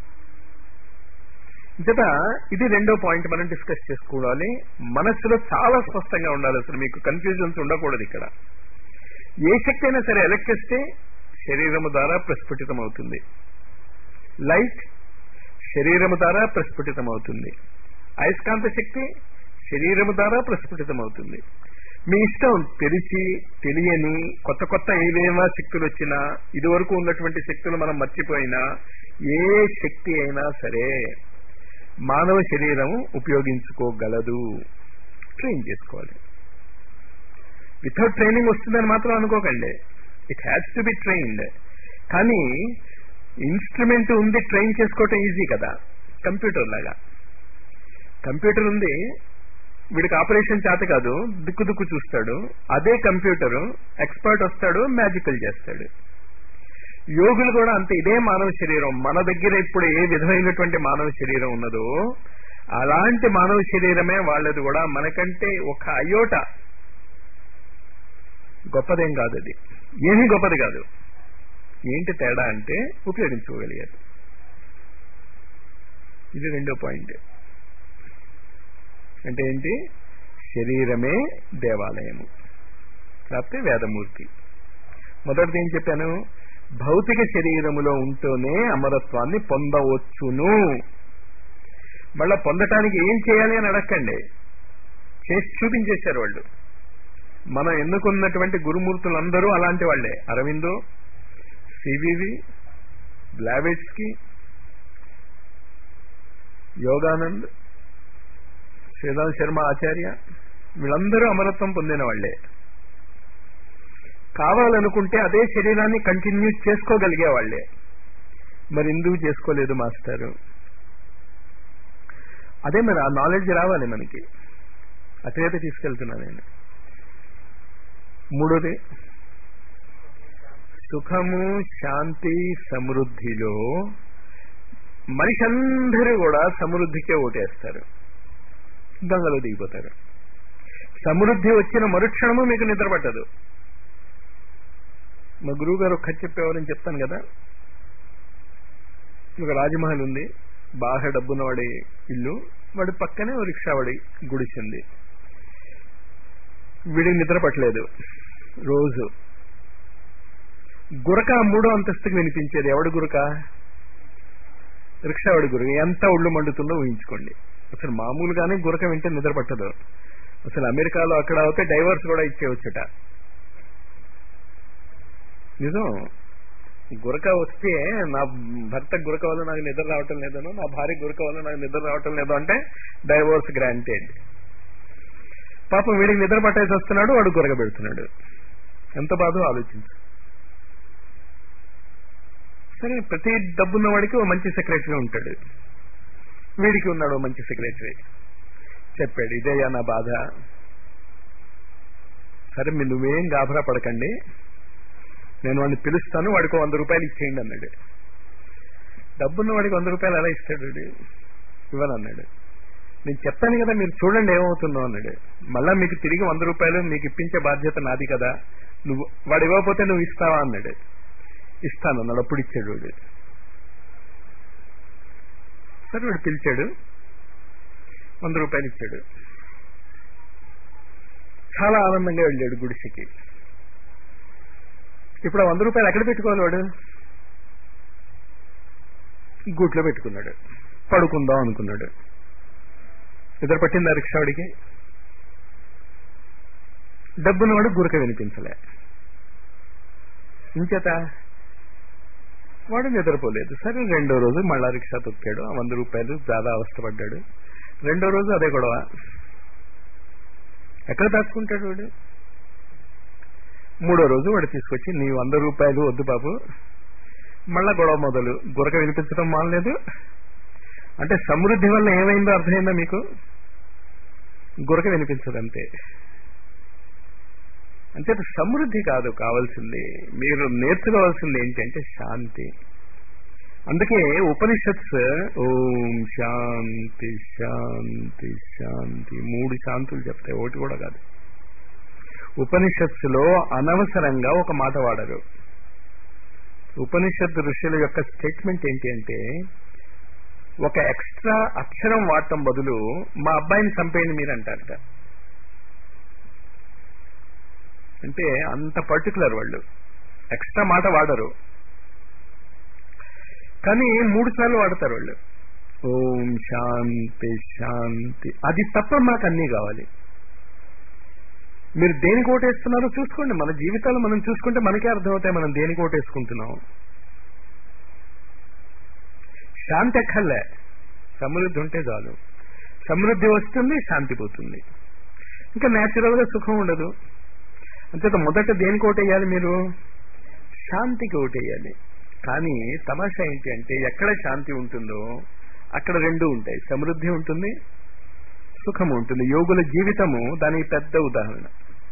ఇంతట ఇది రెండో పాయింట్ మనం డిస్కస్ చేసుకోవాలి మనస్సులో చాలా స్పష్టంగా ఉండాలి అసలు మీకు కన్ఫ్యూజన్స్ ఉండకూడదు ఇక్కడ ఏ శక్తి అయినా సరే ఎలక్ట్రిసిటీ శరీరము ద్వారా ప్రస్ఫుటితం అవుతుంది లైట్ శరీరము ద్వారా ప్రస్ఫుటితం అవుతుంది అయస్కాంత శక్తి శరీరము ద్వారా ప్రస్ఫుటితం అవుతుంది మీ ఇష్టం తెలిసి తెలియని కొత్త కొత్త ఏవేమా శక్తులు వచ్చినా ఇదివరకు ఉన్నటువంటి శక్తులు మనం మర్చిపోయినా ఏ శక్తి అయినా సరే మానవ శరీరం ఉపయోగించుకోగలదు ట్రైన్ చేసుకోవాలి వితౌట్ ట్రైనింగ్ వస్తుందని మాత్రం అనుకోకండి it has to be trained కానీ ఇన్స్ట్రుమెంట్ ఉంది ట్రైన్ చేసుకోవటం ఈజీ కదా కంప్యూటర్ లాగా కంప్యూటర్ ఉంది వీడికి ఆపరేషన్ చేత కాదు దిక్కు దిక్కు చూస్తాడు అదే కంప్యూటర్ ఎక్స్పర్ట్ వస్తాడు మ్యాజికల్ చేస్తాడు యోగులు కూడా అంతే ఇదే మానవ శరీరం మన దగ్గర ఇప్పుడు ఏ విధమైనటువంటి మానవ శరీరం ఉన్నదో అలాంటి మానవ శరీరమే వాళ్ళది కూడా మనకంటే ఒక అయోట గొప్పదేం కాదు అది ఏమీ గొప్పది కాదు ఏంటి తేడా అంటే ఉపయోగించుకోగలిగారు ఇది రెండో పాయింట్ అంటే ఏంటి శరీరమే దేవాలయము లేకపోతే వేదమూర్తి మొదటిది ఏం చెప్పాను భౌతిక శరీరములో ఉంటూనే అమరత్వాన్ని పొందవచ్చును మళ్ళా పొందటానికి ఏం చేయాలి అని అడగండి చేసి చూపించేశారు వాళ్ళు మనం ఎన్నుకున్నటువంటి గురుమూర్తులందరూ అలాంటి వాళ్లే అరవిందో సివివి బ్లావెట్స్కి యోగానంద్ శ్రీరామ్ శర్మ ఆచార్య వీళ్ళందరూ అమరత్వం పొందిన వాళ్లే కావాలనుకుంటే అదే శరీరాన్ని కంటిన్యూ చేసుకోగలిగే వాళ్లే మరి ఎందుకు చేసుకోలేదు మాస్టారు అదే మరి ఆ నాలెడ్జ్ రావాలి మనకి అటువైపు తీసుకెళ్తున్నా నేను మూడోది సుఖము శాంతి సమృద్ధిలో మనిషి అందరూ కూడా సమృద్ధికే ఓటేస్తారు గంగలో దిగిపోతారు సమృద్ధి వచ్చిన మరుక్షణము మీకు నిద్ర పట్టదు మా గురువు గారు ఒక కథ చెప్పేవారని చెప్తాను కదా ఒక రాజమహల్ ఉంది బాగా డబ్బున్నవాడి ఇల్లు వాడి పక్కనే ఓ రిక్షావాడి గుడిసింది వీడికి నిద్ర పట్టలేదు రోజు గురక మూడో అంతస్తుకి వినిపించేది ఎవడి గురక రిక్షావాడి గురక ఎంత ఒళ్ళు మండుతుందో ఊహించుకోండి అసలు మామూలుగానే గురక వింటే నిద్ర పట్టదు అసలు అమెరికాలో అక్కడ అయితే డైవర్స్ కూడా ఇచ్చేవచ్చుట నిజం గురక వస్తే నా భర్త గురక వల్ల నాకు నిద్ర రావటం లేదను నా భార్య గురక వల్ల నాకు నిద్ర రావటం లేదు అంటే డైవోర్స్ గ్రాంటెడ్ పాపం వీడికి నిద్ర పట్టేసి వస్తున్నాడు వాడు గురక పెడుతున్నాడు ఎంత బాధో ఆలోచించు సరే ప్రతి డబ్బున్న వాడికి ఓ మంచి సెక్రటరీ ఉంటాడు వీడికి ఉన్నాడు ఓ మంచి సెక్రటరీ చెప్పాడు ఇదేయా నా బాధ సరే మీరు నువ్వేం గాభరా పడకండి నేను వాడిని పిలుస్తాను వాడికి వంద రూపాయలు ఇచ్చేయండి అన్నాడు డబ్బున్న వాడికి వంద రూపాయలు ఎలా ఇస్తాడు వాడు? ఇవ్వనన్నాడు నేను చెప్తాను కదా మీరు చూడండి ఏమవుతుందో అన్నాడు మళ్ళా మీకు తిరిగి వంద రూపాయలు మీకు ఇప్పించే బాధ్యత నాది కదా నువ్వు వాడు ఇవ్వకపోతే నువ్వు ఇస్తావా అన్నాడు ఇస్తాను అన్నాడు అప్పుడు ఇచ్చాడు వాడు సరే వాడు పిలిచాడు వంద రూపాయలు ఇచ్చాడు చాలా ఆనందంగా వెళ్ళాడు గుడిసెకి ఇప్పుడు ఆ వంద రూపాయలు ఎక్కడ పెట్టుకోవాలి వాడు గూట్లో పెట్టుకున్నాడు పడుకుందాం అనుకున్నాడు నిద్ర పట్టిందా రిక్షావాడికి డబ్బున్నవాడు గురక వినిపించలే ఇంచేత వాడు నిద్రపోలేదు సరే రెండో రోజు మళ్ళా రిక్షా తొక్కాడు ఆ వంద రూపాయలు చాలా అవస్థపడ్డాడు రెండో రోజు అదే గొడవ ఎక్కడ దాచుకుంటాడు వాడు మూడో రోజు వాడు తీసుకొచ్చి నీ వంద రూపాయలు వద్దు బాబు మళ్ళా గొడవ మొదలు గురక వినిపించడం మానలేదు అంటే సమృద్ధి వల్ల ఏమైందో అర్థమైందా మీకు గురక వినిపించదంతే అంటే సమృద్ధి కాదు కావాల్సింది మీరు నేర్చుకోవాల్సింది ఏంటంటే శాంతి అందుకే ఉపనిషత్స్ ఓం శాంతి శాంతి శాంతి మూడు శాంతులు చెప్తాయి ఒకటి కూడా కాదు ఉపనిషత్స్ లో అనవసరంగా ఒక మాట వాడరు ఉపనిషత్ ఋషుల యొక్క స్టేట్మెంట్ ఏంటి అంటే ఒక ఎక్స్ట్రా అక్షరం వాడటం బదులు మా అబ్బాయిని చంపేయండి మీరు అంటారట అంటే అంత పర్టికులర్ వాళ్ళు ఎక్స్ట్రా మాట వాడరు కానీ మూడు సార్లు వాడతారు వాళ్ళు ఓం శాంతి శాంతి అది తప్ప మాకు అన్నీ కావాలి మీరు దేనికి ఓటేస్తున్నారో చూసుకోండి మన జీవితాలు మనం చూసుకుంటే మనకే అర్థమవుతాయి మనం దేనికి ఓటేసుకుంటున్నాం శాంతి ఎక్కర్లే సమృద్ధి ఉంటే చాలు సమృద్ధి వస్తుంది శాంతి పోతుంది ఇంకా న్యాచురల్ గా సుఖం ఉండదు అంతేత మొదట దేనికి ఓటేయాలి మీరు శాంతికి ఓటేయాలి కానీ తమాషా ఏంటి అంటే ఎక్కడ శాంతి ఉంటుందో అక్కడ రెండు ఉంటాయి సమృద్ధి ఉంటుంది సుఖము ఉంటుంది యోగుల జీవితము దానికి పెద్ద ఉదాహరణ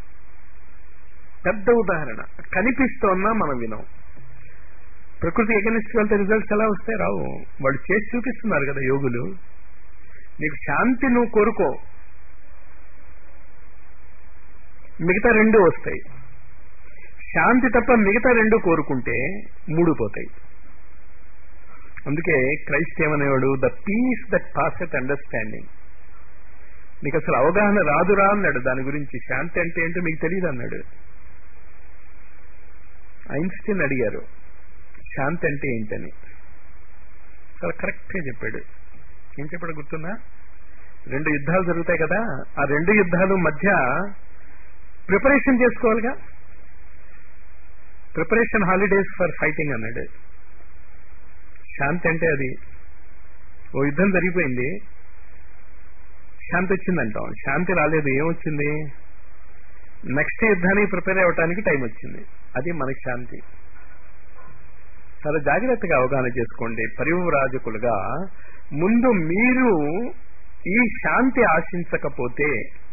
పెద్ద ఉదాహరణ కనిపిస్తోన్నా మనం వినం ప్రకృతి ఎగనిస్ట్ వెళ్తే రిజల్ట్స్ ఎలా వస్తాయి రావు వాళ్ళు చేసి చూపిస్తున్నారు కదా యోగులు నీకు శాంతి నువ్వు కోరుకో మిగతా రెండు వస్తాయి శాంతి తప్ప మిగతా రెండు కోరుకుంటే మూడు పోతాయి అందుకే క్రైస్ట్ ఏమనేవాడు the peace that passeth understanding నీకు అసలు అవగాహన రాదురా అన్నాడు దాని గురించి శాంతి అంటే ఏంటో మీకు తెలియదు అన్నాడు ఐన్స్టీన్ అడిగారు శాంతి అంటే ఏంటని చాలా కరెక్ట్ గా చెప్పాడు ఏం చెప్పాడు గుర్తుందా రెండు యుద్ధాలు జరుగుతాయి కదా ఆ రెండు యుద్ధాలు మధ్య ప్రిపరేషన్ చేసుకోవాలిగా ప్రిపరేషన్ హాలిడేస్ ఫర్ ఫైటింగ్ అన్నాడు శాంతి అంటే అది ఓ యుద్ధం జరిగిపోయింది శాంతి వచ్చిందంటాం శాంతి రాలేదు ఏమొచ్చింది నెక్స్ట్ యుద్ధానికి ప్రిపేర్ అవ్వటానికి టైం వచ్చింది అది మనకి శాంతి చాలా జాగ్రత్తగా అవగాహన చేసుకోండి పరివ్రాజకులుగా ముందు మీరు ఈ శాంతి ఆశించకపోతే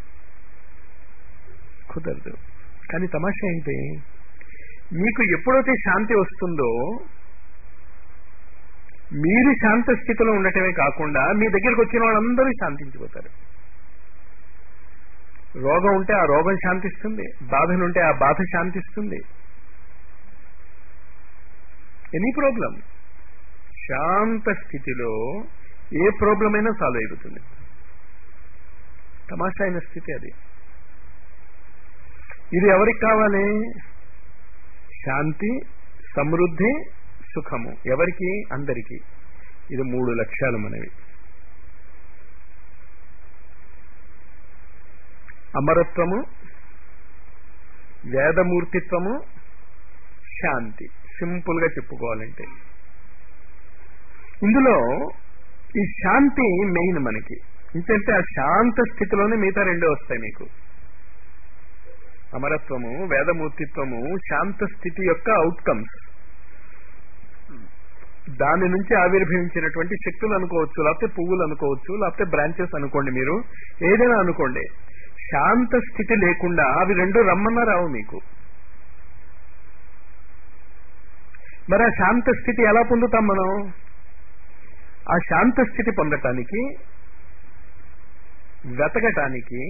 కుదరదు కానీ తమాషా ఏంటి మీకు ఎప్పుడైతే శాంతి వస్తుందో మీరు శాంత స్థితిలో ఉండటమే కాకుండా మీ దగ్గరికి వచ్చిన వాళ్ళందరూ శాంతించిపోతారు రోగం ఉంటే ఆ రోగం శాంతిస్తుంది బాధలుంటే ఆ బాధ శాంతిస్తుంది ఎనీ ప్రాబ్లం శాంత స్థితిలో ఏ ప్రాబ్లం అయినా సాల్వ్ అయిపోతుంది తమాషా అయిన స్థితి అది ఇది ఎవరికి కావాలి శాంతి సమృద్ధి సుఖము ఎవరికి అందరికీ ఇది మూడు లక్ష్యాలు మనవి అమరత్వము వేదమూర్తిత్వము శాంతి సింపుల్ గా చెప్పుకోవాలంటే ఇందులో ఈ శాంతి మెయిన్ మనకి ఇంకంటే ఆ శాంత స్థితిలోనే మిగతా రెండో వస్తాయి మీకు అమరత్వము వేదమూర్తిత్వము శాంత స్థితి యొక్క అవుట్కమ్స్ దాని నుంచి ఆవిర్భవించినటువంటి శక్తులు అనుకోవచ్చు లేకపోతే పువ్వులు అనుకోవచ్చు లేకపోతే బ్రాంచెస్ అనుకోండి మీరు ఏదైనా అనుకోండి శాంత స్థితి లేకుండా అవి రెండు రమ్మన్నా రావు మీకు మరి ఆ శాంత స్థితి ఎలా పొందుతాం మనం ఆ శాంత స్థితి పొందటానికి వెతకటానికి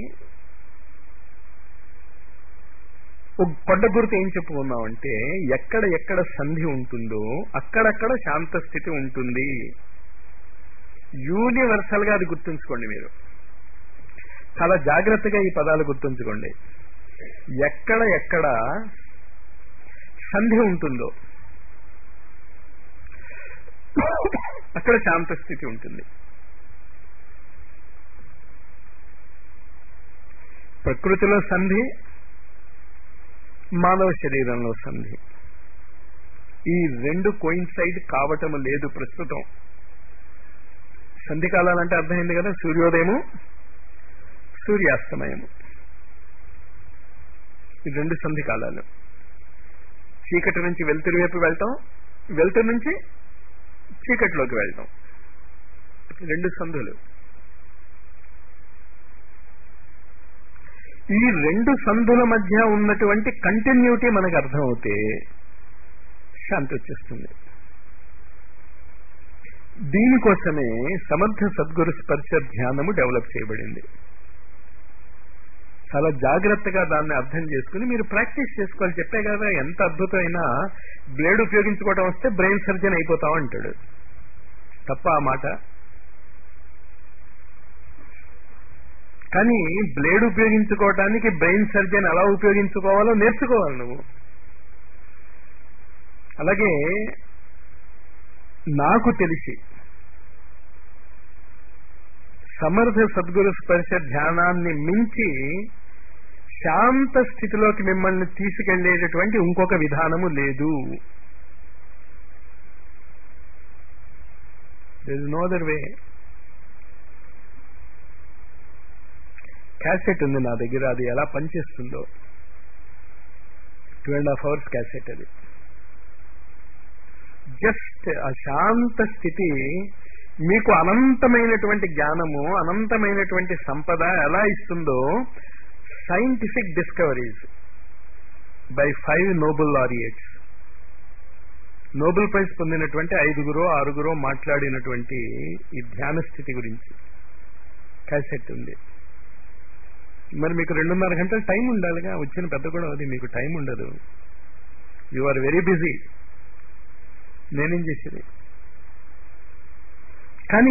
ఒక కొండ గుర్తు ఏం చెప్పుకున్నామంటే ఎక్కడ ఎక్కడ సంధి ఉంటుందో అక్కడక్కడ శాంత స్థితి ఉంటుంది యూనివర్సల్ గా అది గుర్తుంచుకోండి మీరు చాలా జాగ్రత్తగా ఈ పదాలు గుర్తుంచుకోండి ఎక్కడ ఎక్కడ సంధి ఉంటుందో అక్కడ శాంత స్థితి ఉంటుంది ప్రకృతిలో సంధి మానవ శరీరంలో సంధి ఈ రెండు కోయిన్సైడ్ కావటం లేదు ప్రస్తుతం సంధి కాలాలంటే అర్థమైంది కదా సూర్యోదయము సూర్యాస్తమయము ఈ రెండు సంధి కాలాలు చీకటి నుంచి వెలుతురు వైపు వెళ్తాం వెలుతురు నుంచి చీకటిలోకి వెళ్తాం రెండు సంధులు ఈ రెండు సంధుల మధ్య ఉన్నటువంటి కంటిన్యూటీ మనకు అర్థమవుతే శాంతి వచ్చేస్తుంది దీనికోసమే సమర్థ సద్గురు స్పర్శ ధ్యానము డెవలప్ చేయబడింది చాలా జాగ్రత్తగా దాన్ని అర్థం చేసుకుని మీరు ప్రాక్టీస్ చేసుకోవాలి చెప్పే కదా ఎంత అద్భుతమైన బ్లేడ్ ఉపయోగించుకోవడం వస్తే బ్రెయిన్ సర్జన్ అయిపోతాం అంటాడు తప్ప ఆ మాట కానీ బ్లేడ్ ఉపయోగించుకోవటానికి బ్రెయిన్ సర్జన్ ఎలా ఉపయోగించుకోవాలో నేర్చుకోవాలి నువ్వు అలాగే నాకు తెలిసి సమర్థ సద్గురు స్పర్శ ధ్యానాన్ని మించి శాంత స్థితిలోకి మిమ్మల్ని తీసుకెళ్లేటటువంటి ఇంకొక విధానము లేదు నో అదర్ వే క్యాసెట్ ఉంది నా దగ్గర అది ఎలా పనిచేస్తుందో two and half hours cassette అది జస్ట్ ఆ శాంత స్థితి మీకు అనంతమైనటువంటి జ్ఞానము అనంతమైనటువంటి సంపద ఎలా ఇస్తుందో scientific discoveries by five Nobel laureates Nobel prize పొందినటువంటి ఐదుగురు ఆరుగురు మాట్లాడినటువంటి ఈ ధ్యాన స్థితి గురించి క్యాసెట్ ఉంది మరి మీకు రెండున్నర గంటలు టైం ఉండాలిగా వచ్చిన పెద్ద కూడా అది మీకు టైం ఉండదు యు ఆర్ వెరీ బిజీ నేనేం చేసేది కానీ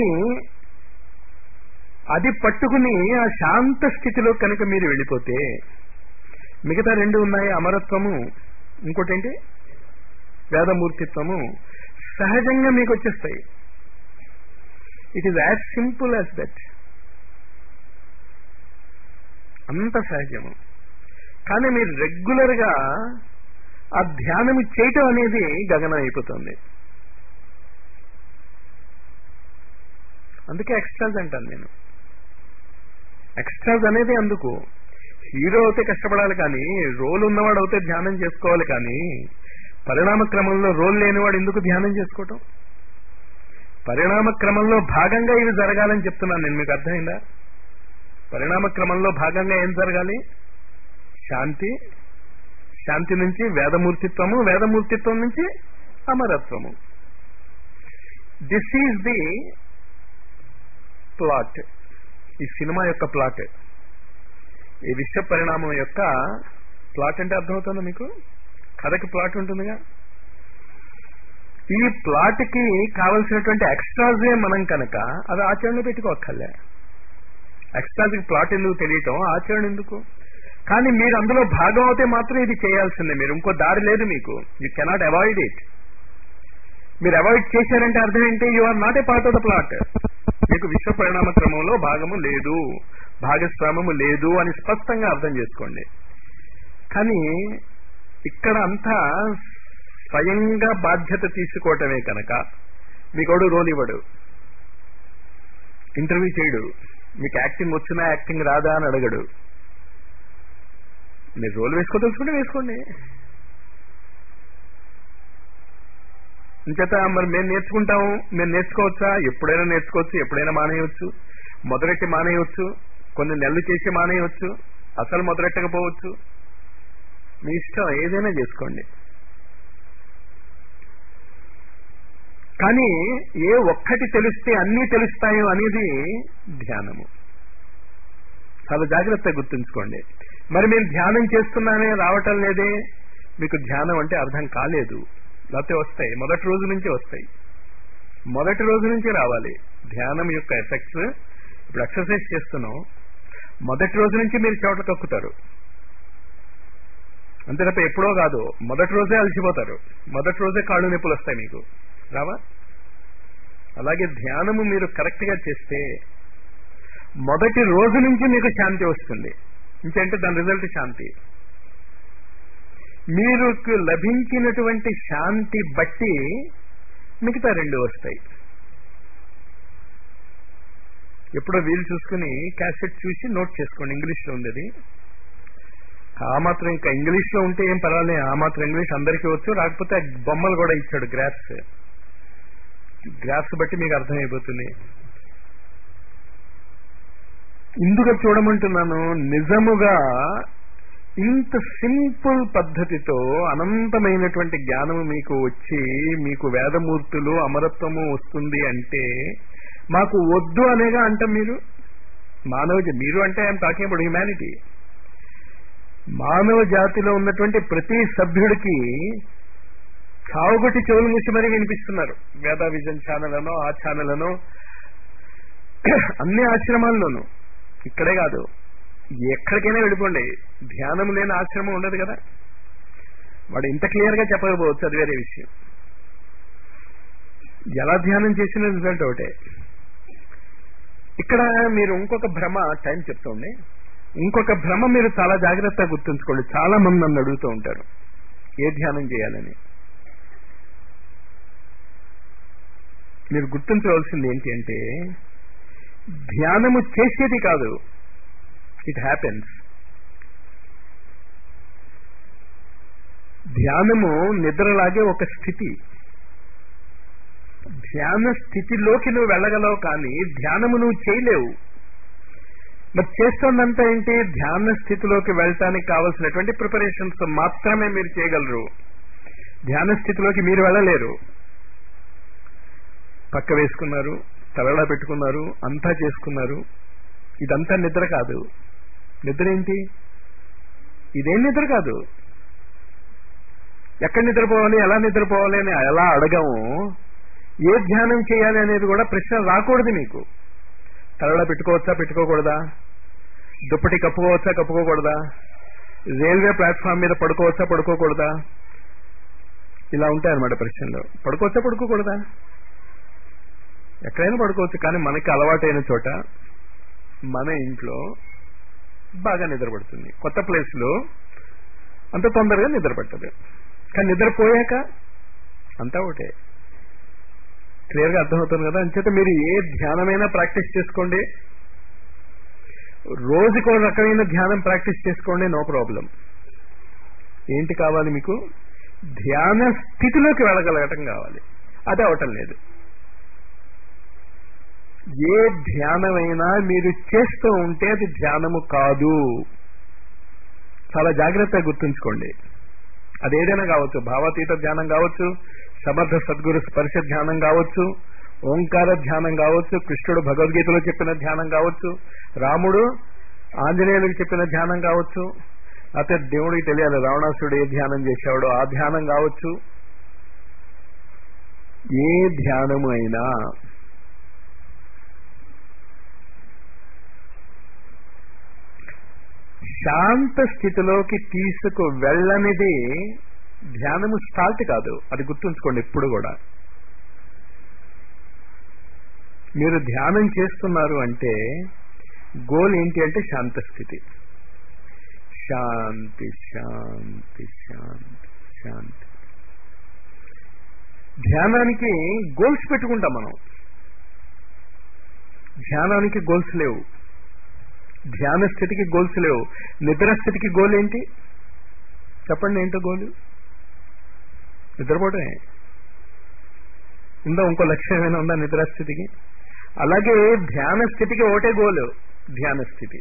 అది పట్టుకుని ఆ శాంత స్థితిలో కనుక మీరు వెళ్ళిపోతే మిగతా రెండు ఉన్నాయి అమరత్వము ఇంకోటేంటి వేదమూర్తిత్వము సహజంగా మీకు వచ్చేస్తాయి it is as simple as that అంత సహజము కానీ మీరు రెగ్యులర్ గా ఆ ధ్యానం చేయటం అనేది గగనం అయిపోతుంది అందుకే ఎక్స్ట్రాజ్ అంటాను నేను ఎక్స్ట్రాజ్ అనేది అందుకు హీరో అయితే కష్టపడాలి కానీ రోల్ ఉన్నవాడు అయితే ధ్యానం చేసుకోవాలి కానీ పరిణామ క్రమంలో రోల్ లేనివాడు ఎందుకు ధ్యానం చేసుకోవటం పరిణామ క్రమంలో భాగంగా ఇవి జరగాలని చెప్తున్నాను నేను మీకు అర్థమైందా పరిణామ క్రమంలో భాగంగా ఏం జరగాలి శాంతి శాంతి నుంచి వేదమూర్తిత్వము వేదమూర్తిత్వం నుంచి అమరత్వము దిస్ ఈజ్ ది ప్లాట్ ఈ సినిమా యొక్క ప్లాట్ ఈ విశ్వ పరిణామం యొక్క ప్లాట్ అంటే అర్థమవుతుందా మీకు కథకి ప్లాట్ ఉంటుందిగా ఈ ప్లాట్ కి కావలసినటువంటి ఎక్స్ట్రాజే మనం కనుక అది ఆచరణ పెట్టుకోక్కర్లే ఎక్స్ట్రాకి ప్లాట్ ఎందుకు తెలియటం ఆచరణ ఎందుకు కానీ మీరు అందులో భాగం అవుతే మాత్రం ఇది చేయాల్సిందే మీరు ఇంకో దారి లేదు మీకు యూ కెనాట్ అవాయిడ్ ఇట్ మీరు అవాయిడ్ చేశారంటే అర్థం ఏంటి you are not a part of the plot మీకు విశ్వ పరిణామ క్రమంలో భాగము లేదు భాగస్వామ్యము లేదు అని స్పష్టంగా అర్థం చేసుకోండి కానీ ఇక్కడ అంతా స్వయంగా బాధ్యత తీసుకోవటమే కనుక మీకోడు రోల్ ఇవ్వడు ఇంటర్వ్యూ చేయడు మీకు యాక్టింగ్ వచ్చినా యాక్టింగ్ రాదా అని అడగడు మీరు రోల్ వేసుకో తెలుసుకుంటే వేసుకోండి ఇంచేత మరి మేము నేర్చుకుంటాము మేము నేర్చుకోవచ్చా ఎప్పుడైనా నేర్చుకోవచ్చు ఎప్పుడైనా మానేయవచ్చు మొదలెట్టి మానేయవచ్చు కొన్ని నెలలు చేసి మానేయవచ్చు అసలు మొదలెట్టకపోవచ్చు మీ ఇష్టం ఏదైనా చేసుకోండి కానీ ఏ ఒక్కటి తెలిస్తే అన్నీ తెలుస్తాయో అనేది ధ్యానము చాలా జాగ్రత్తగా గుర్తుంచుకోండి మరి మేము ధ్యానం చేస్తున్నానే రావటం లేదే మీకు ధ్యానం అంటే అర్థం కాలేదు లేకపోతే వస్తాయి మొదటి రోజు నుంచి వస్తాయి మొదటి రోజు నుంచి రావాలి ధ్యానం యొక్క ఎఫెక్ట్స్ ఇప్పుడు ఎక్సర్సైజ్ చేస్తున్నాం మొదటి రోజు నుంచి మీరు చోట తొక్కుతారు అంతే తప్ప ఎప్పుడో కాదు మొదటి రోజే అలసిపోతారు మొదటి రోజే కాళ్ళు నొప్పులు వస్తాయి మీకు రావా అలాగే ధ్యానము మీరు కరెక్ట్ గా చేస్తే మొదటి రోజు నుంచి మీకు శాంతి వస్తుంది ఇంకంటే దాని రిజల్ట్ శాంతి మీరు లభించినటువంటి శాంతి బట్టి మిగతా రెండు వస్తాయి ఎప్పుడో వీలు చూసుకుని క్యాసెట్ చూసి నోట్ చేసుకోండి ఇంగ్లీష్ లో ఉంది అది ఆ మాత్రం ఇంకా ఇంగ్లీష్ లో ఉంటే ఏం పర్వాలేదు ఆ మాత్రం ఇంగ్లీష్ అందరికీ వచ్చు రాకపోతే ఆ బొమ్మలు కూడా ఇచ్చాడు గ్రాఫ్స్ గ్రాఫ్స్ బట్టి మీకు అర్థమైపోతుంది ఇందుకు చూడమంటున్నాను నిజముగా ఇంత సింపుల్ పద్ధతితో అనంతమైనటువంటి జ్ఞానము మీకు వచ్చి మీకు వేదమూర్తులు అమరత్వము వస్తుంది అంటే మాకు వద్దు అనేగా అంటాం మీరు మానవ జా- మీరు అంటే ఐఎమ్ టాకింగ్ అబౌట్ హ్యుమానిటీ మానవ జాతిలో ఉన్నటువంటి ప్రతి సభ్యుడికి చావుగొట్టి చెవులు మూసి మరీ వినిపిస్తున్నారు వేద విజన్ ఛానల్ అనో ఆ ఛానల్ అనో అన్ని ఆశ్రమాల్లోనూ ఇక్కడే కాదు ఎక్కడికైనా వెళ్ళిపోండి ధ్యానం లేని ఆశ్రమం ఉండదు కదా వాడు ఇంత క్లియర్ గా చెప్పకపోవచ్చు అది వేరే విషయం ఎలా ధ్యానం చేసిన రిజల్ట్ ఒకటే ఇక్కడ మీరు ఇంకొక భ్రమ టైం చెప్తోంది ఇంకొక భ్రమ మీరు చాలా జాగ్రత్తగా గుర్తుంచుకోండి చాలా మంది నన్ను అడుగుతూ ఉంటారు ఏ ధ్యానం చేయాలని మీరు గుర్తుంచవలసింది ఏంటి అంటే ధ్యానము చేసేది కాదు ఇట్ హ్యాపెన్స్ ధ్యానము నిద్రలాగే ఒక స్థితి ధ్యాన స్థితిలోకి నువ్వు వెళ్ళగలవు కానీ ధ్యానము నువ్వు చేయలేవు మరి చేస్తున్నంత ఏంటి ధ్యాన స్థితిలోకి వెళ్ళటానికి కావలసినటువంటి ప్రిపరేషన్స్ మాత్రమే మీరు చేయగలరు ధ్యాన స్థితిలోకి మీరు వెళ్ళలేరు పక్క వేసుకున్నారు తలలా పెట్టుకున్నారు అంతా చేసుకున్నారు ఇదంతా నిద్ర కాదు నిద్ర ఏంటి ఇదేం నిద్ర కాదు ఎక్కడ నిద్రపోవాలి ఎలా నిద్రపోవాలి అని ఎలా అడగము ఏ ధ్యానం చేయాలి అనేది కూడా ప్రశ్న రాకూడదు మీకు తలలో పెట్టుకోవచ్చా పెట్టుకోకూడదా దుప్పటి కప్పుకోవచ్చా కప్పుకోకూడదా రైల్వే ప్లాట్ఫామ్ మీద పడుకోవచ్చా పడుకోకూడదా ఇలా ఉంటాయన్నమాట ప్రశ్నలు పడుకోవచ్చా పడుకోకూడదా ఎక్కడైనా పడుకోవచ్చు కానీ మనకి అలవాటైన చోట మన ఇంట్లో బాగా నిద్రపడుతుంది కొత్త ప్లేస్ లో అంత తొందరగా నిద్ర పట్టదు కానీ నిద్రపోయాక అంతా ఒకటే క్లియర్ గా అర్థమవుతుంది కదా అంచేత మీరు ఏ ధ్యానమైనా ప్రాక్టీస్ చేసుకోండి రోజుకో రకమైన ధ్యానం ప్రాక్టీస్ చేసుకోండి నో ప్రాబ్లం ఏంటి కావాలి మీకు ధ్యాన స్థితిలోకి వెళ్ళగలగటం కావాలి అది అవటం లేదు ఏ ధ్యానమైనా మీరు చేస్తూ ఉంటే అది ధ్యానము కాదు చాలా జాగ్రత్తగా గుర్తుంచుకోండి అదేదైనా కావచ్చు భావాతీత ధ్యానం కావచ్చు సమర్థ సద్గురు స్పర్శ ధ్యానం కావచ్చు ఓంకార ధ్యానం కావచ్చు కృష్ణుడు భగవద్గీతలో చెప్పిన ధ్యానం కావచ్చు రాముడు ఆంజనేయులకు చెప్పిన ధ్యానం కావచ్చు అయితే దేవుడికి తెలియాలి రావణాసుడు ఏ ధ్యానం చేసేవాడో ఆ ధ్యానం కావచ్చు ఏ ధ్యానము అయినా శాంత స్థితిలోకి తీసుకు వెళ్ళనిది ధ్యానము స్టార్ట్ కాదు అది గుర్తుంచుకోండి ఎప్పుడు కూడా మీరు ధ్యానం చేస్తున్నారు అంటే గోల్ ఏంటి అంటే శాంత స్థితి శాంతి శాంతి శాంతి శాంతి ధ్యానానికి గోల్స్ పెట్టుకుంటాం మనం ధ్యానానికి గోల్స్ లేవు ధ్యాన స్థితికి గోల్స్ లేవు నిద్ర స్థితికి గోల్ ఏంటి చెప్పండి ఏంటో గోలు నిద్రపోవటమే ఉందా ఇంకో లక్ష్యం ఏమైనా ఉందా నిద్రాస్థితికి అలాగే ధ్యాన స్థితికి ఒకటే గోలు ధ్యాన స్థితి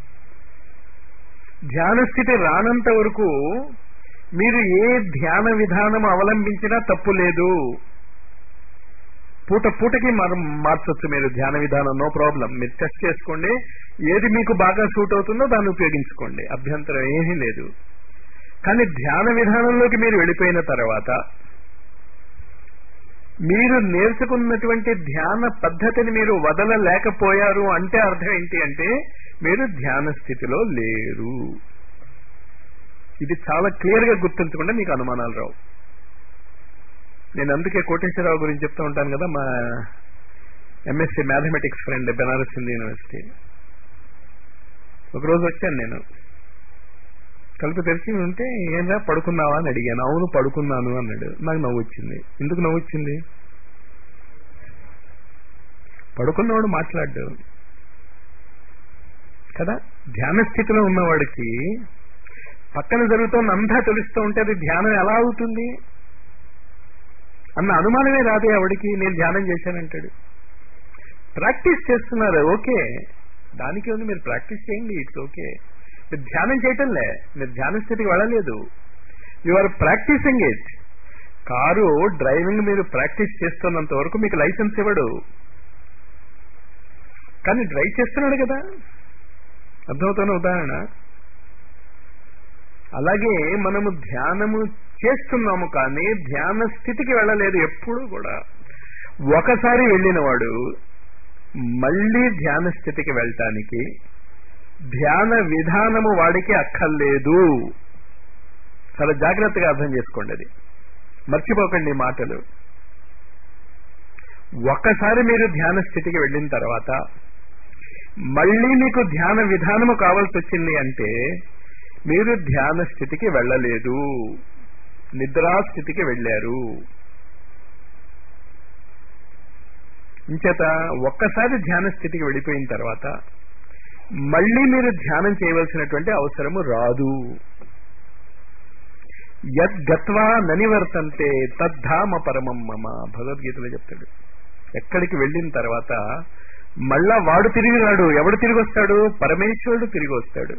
ధ్యాన స్థితి రానంత వరకు మీరు ఏ ధ్యాన విధానం అవలంబించినా తప్పు లేదు పూట పూటకి మార్చొచ్చు మీరు ధ్యాన విధానం నో ప్రాబ్లం మీరు టెస్ట్ చేసుకోండి ఏది మీకు బాగా సూట్ అవుతుందో దాన్ని ఉపయోగించుకోండి అభ్యంతరం ఏమీ లేదు కానీ ధ్యాన విధానంలోకి మీరు వెళ్ళిపోయిన తర్వాత మీరు నేర్చుకున్నటువంటి ధ్యాన పద్ధతిని మీరు వదలలేకపోయారు అంటే అర్థం ఏంటి అంటే మీరు ధ్యాన స్థితిలో లేరు ఇది చాలా క్లియర్ గా గుర్తుంచుకుంటే మీకు అనుమానాలు రావు నేను అందుకే కోటేశ్వరరావు గురించి చెప్తూ ఉంటాను కదా మా MSc mathematics friend Banaras Hindu university ఒకరోజు వచ్చాను నేను కలుపు తెరిచి ఉంటే ఏంరా పడుకున్నావా అని అడిగాను అవును పడుకున్నాను అన్నాడు నాకు నవ్వు వచ్చింది ఎందుకు నవ్వు వచ్చింది పడుకున్నవాడు మాట్లాడు కదా ధ్యాన స్థితిలో ఉన్నవాడికి పక్కన జరుగుతున్న అంతా తెలుస్తూ ఉంటే అది ధ్యానం ఎలా అవుతుంది అన్న అనుమానమే రాదే ఆవిడికి నేను ధ్యానం చేశానంటాడు ప్రాక్టీస్ చేస్తున్నారు ఓకే దానికి ఉంది మీరు ప్రాక్టీస్ చేయండి ఇట్స్ ఓకే మీరు ధ్యానం చేయటంలే మీరు ధ్యాన స్థితికి వెళ్ళలేదు you are practising it car driving మీరు ప్రాక్టీస్ చేస్తున్నంత వరకు మీకు లైసెన్స్ ఇవ్వడు కానీ డ్రైవ్ చేస్తున్నాడు కదా అర్థమవుతున్న ఉదాహరణ అలాగే మనము ధ్యానము చేస్తున్నాము కానీ ధ్యాన స్థితికి వెళ్ళలేదు ఎప్పుడు కూడా ఒకసారి వెళ్ళినవాడు మళ్ళీ ధ్యాన స్థితికి వెళ్ళటానికి ధ్యాన విధానము వాడికి అక్కర్లేదు చాలా జాగ్రత్తగా అర్థం చేసుకోండి అది మర్చిపోకండి ఈ మాటలు ఒక్కసారి మీరు ధ్యాన స్థితికి వెళ్ళిన తర్వాత మళ్ళీ మీకు ధ్యాన విధానము కావాల్సి వచ్చింది అంటే మీరు ధ్యాన స్థితికి వెళ్ళలేదు నిద్రా స్థితికి వెళ్ళారు ఇంచేత ఒక్కసారి ధ్యాన స్థితికి వెళ్ళిపోయిన తర్వాత మళ్ళీ మీరు ధ్యానం చేయవలసినటువంటి అవసరము రాదు యద్గత్వా ననివర్తంతే తద్ధామ పరమం మమ భగవద్గీతలో చెప్తాడు ఎక్కడికి వెళ్ళిన తర్వాత మళ్ళా వాడు తిరిగి రాడు ఎవడు తిరిగి వస్తాడు పరమేశ్వరుడు తిరిగి వస్తాడు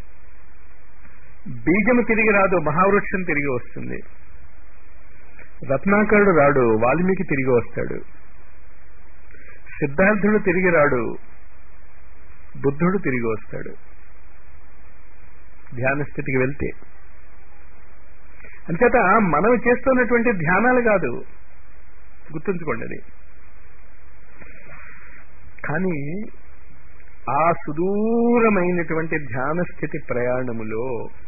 బీజము తిరిగి రాదు మహావృక్షం తిరిగి వస్తుంది రత్నాకరుడు రాడు వాల్మీకి తిరిగి వస్తాడు సిద్ధార్థుడు తిరిగి రాడు బుద్ధుడు తిరిగి వస్తాడు ధ్యాన స్థితికి వెళ్తే అంచేత మనం చేస్తున్నటువంటి ధ్యానాలు కాదు గుర్తుంచుకోండి అది కానీ ఆ సుదూరమైనటువంటి ధ్యాన స్థితి ప్రయాణములో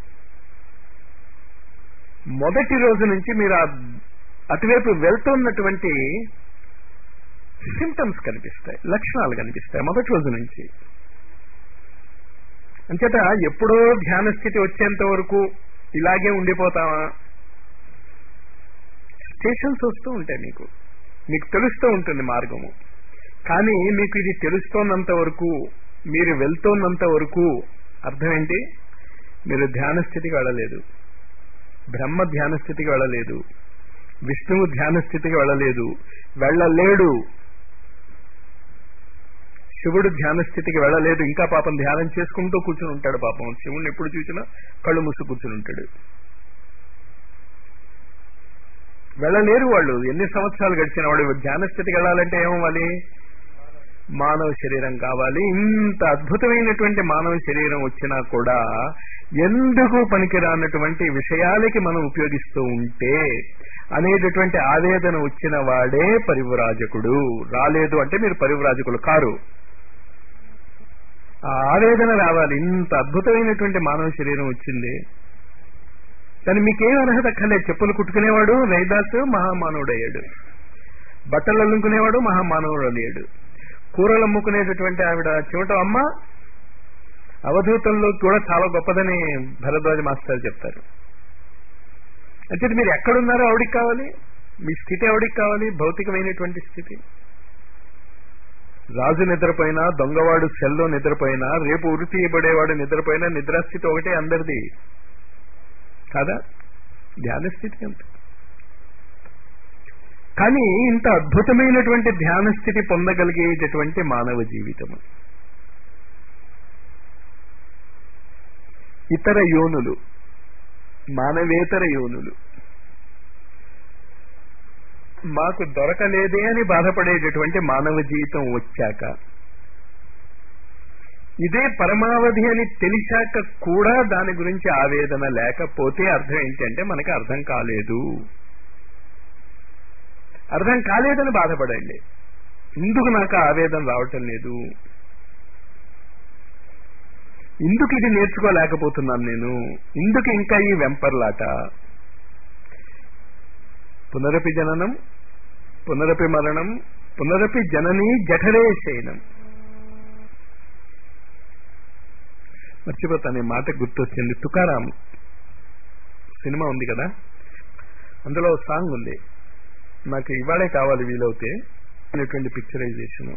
మొదటి రోజు నుంచి మీరు ఆ అటువైపు వెళ్తున్నటువంటి సిమ్టమ్స్ కనిపిస్తాయి లక్షణాలు కనిపిస్తాయి మొదటి రోజు నుంచి అంచేత ఎప్పుడో ధ్యాన స్థితి వచ్చేంత వరకు ఇలాగే ఉండిపోతామా స్టేషన్స్ వస్తూ ఉంటాయి మీకు మీకు తెలుస్తూ ఉంటుంది మార్గము కానీ మీకు ఇది తెలుస్తోన్నంత వరకు మీరు వెళ్తోన్నంత వరకు అర్థం ఏంటి మీరు ధ్యాన స్థితికి వెళ్ళలేదు బ్రహ్మ ధ్యాన స్థితికి వెళ్ళలేదు విష్ణువు ధ్యాన స్థితికి వెళ్ళలేదు వెళ్ళలేడు శివుడు ధ్యాన స్థితికి వెళ్ళలేదు ఇంకా పాపం ధ్యానం చేసుకుంటూ కూర్చుని ఉంటాడు పాపం శివుడిని ఎప్పుడు చూసినా కళ్ళు మూసు కూర్చుని ఉంటాడు వెళ్ళలేరు వాళ్ళు ఎన్ని సంవత్సరాలు గడిచిన వాడు ధ్యాన స్థితికి వెళ్ళాలంటే ఏమవ్వాలి మానవ శరీరం కావాలి ఇంత అద్భుతమైనటువంటి మానవ శరీరం వచ్చినా కూడా ఎందుకు పనికిరానటువంటి విషయాలకి మనం ఉపయోగిస్తూ ఉంటే అనేటటువంటి ఆవేదన వచ్చిన వాడే పరివ్రాజకుడు రాలేదు అంటే మీరు పరివ్రాజకులు కారు ఆ ఆవేదన రావాలి ఇంత అద్భుతమైనటువంటి మానవ శరీరం వచ్చింది కానీ మీకేం అర్హత అక్కర్లేదు చెప్పులు కుట్టుకునేవాడు రైదాసు మహామానవుడయ్యాడు బట్టలు అల్లుకునేవాడు మహామానవుడు అయ్యాడు కూరలు అమ్ముకునేటటువంటి ఆవిడ చివట అమ్మ అవధూతంలో కూడా చాలా గొప్పదని భరద్వాజ మాస్టర్ చెప్తారు అంటే మీరు ఎక్కడున్నారో ఆవిడికి కావాలి మీ స్థితి ఆవిడికి కావాలి భౌతికమైనటువంటి స్థితి రాజు నిద్రపోయినా దొంగవాడు సెల్లో నిద్రపోయినా రేపు ఉరి తీయబడేవాడు నిద్రపోయినా నిద్రాస్థితి ఒకటే అందరిది కాదా ధ్యాన స్థితి అంత కానీ ఇంత అద్భుతమైనటువంటి ధ్యాన స్థితి పొందగలిగేటటువంటి మానవ జీవితము ఇతర యోనులు మానవేతర యోనులు మాకు దొరకలేదే అని బాధపడేటటువంటి మానవ జీవితం వచ్చాక ఇదే పరమావధి అని తెలిసాక కూడా దాని గురించి ఆవేదన లేకపోతే అర్థం ఏంటంటే మనకి అర్థం కాలేదు అర్థం కాలేదని బాధపడండి ఎందుకు నాకు ఆవేదన రావటం లేదు ఇందుకు ఇది నేర్చుకోలేకపోతున్నాను నేను ఇందుకు ఇంకా ఈ వెంపర్లాట పునరపి జననం పునరపి మరణం పునరపి జననీ జఠరే శయనం మర్చిపోతాను ఈ మాట గుర్తొచ్చింది తుకారాం సినిమా ఉంది కదా అందులో ఒక సాంగ్ ఉంది నాకు ఇవాళే కావాలి వీలవుతే అనేటువంటి పిక్చరైజేషన్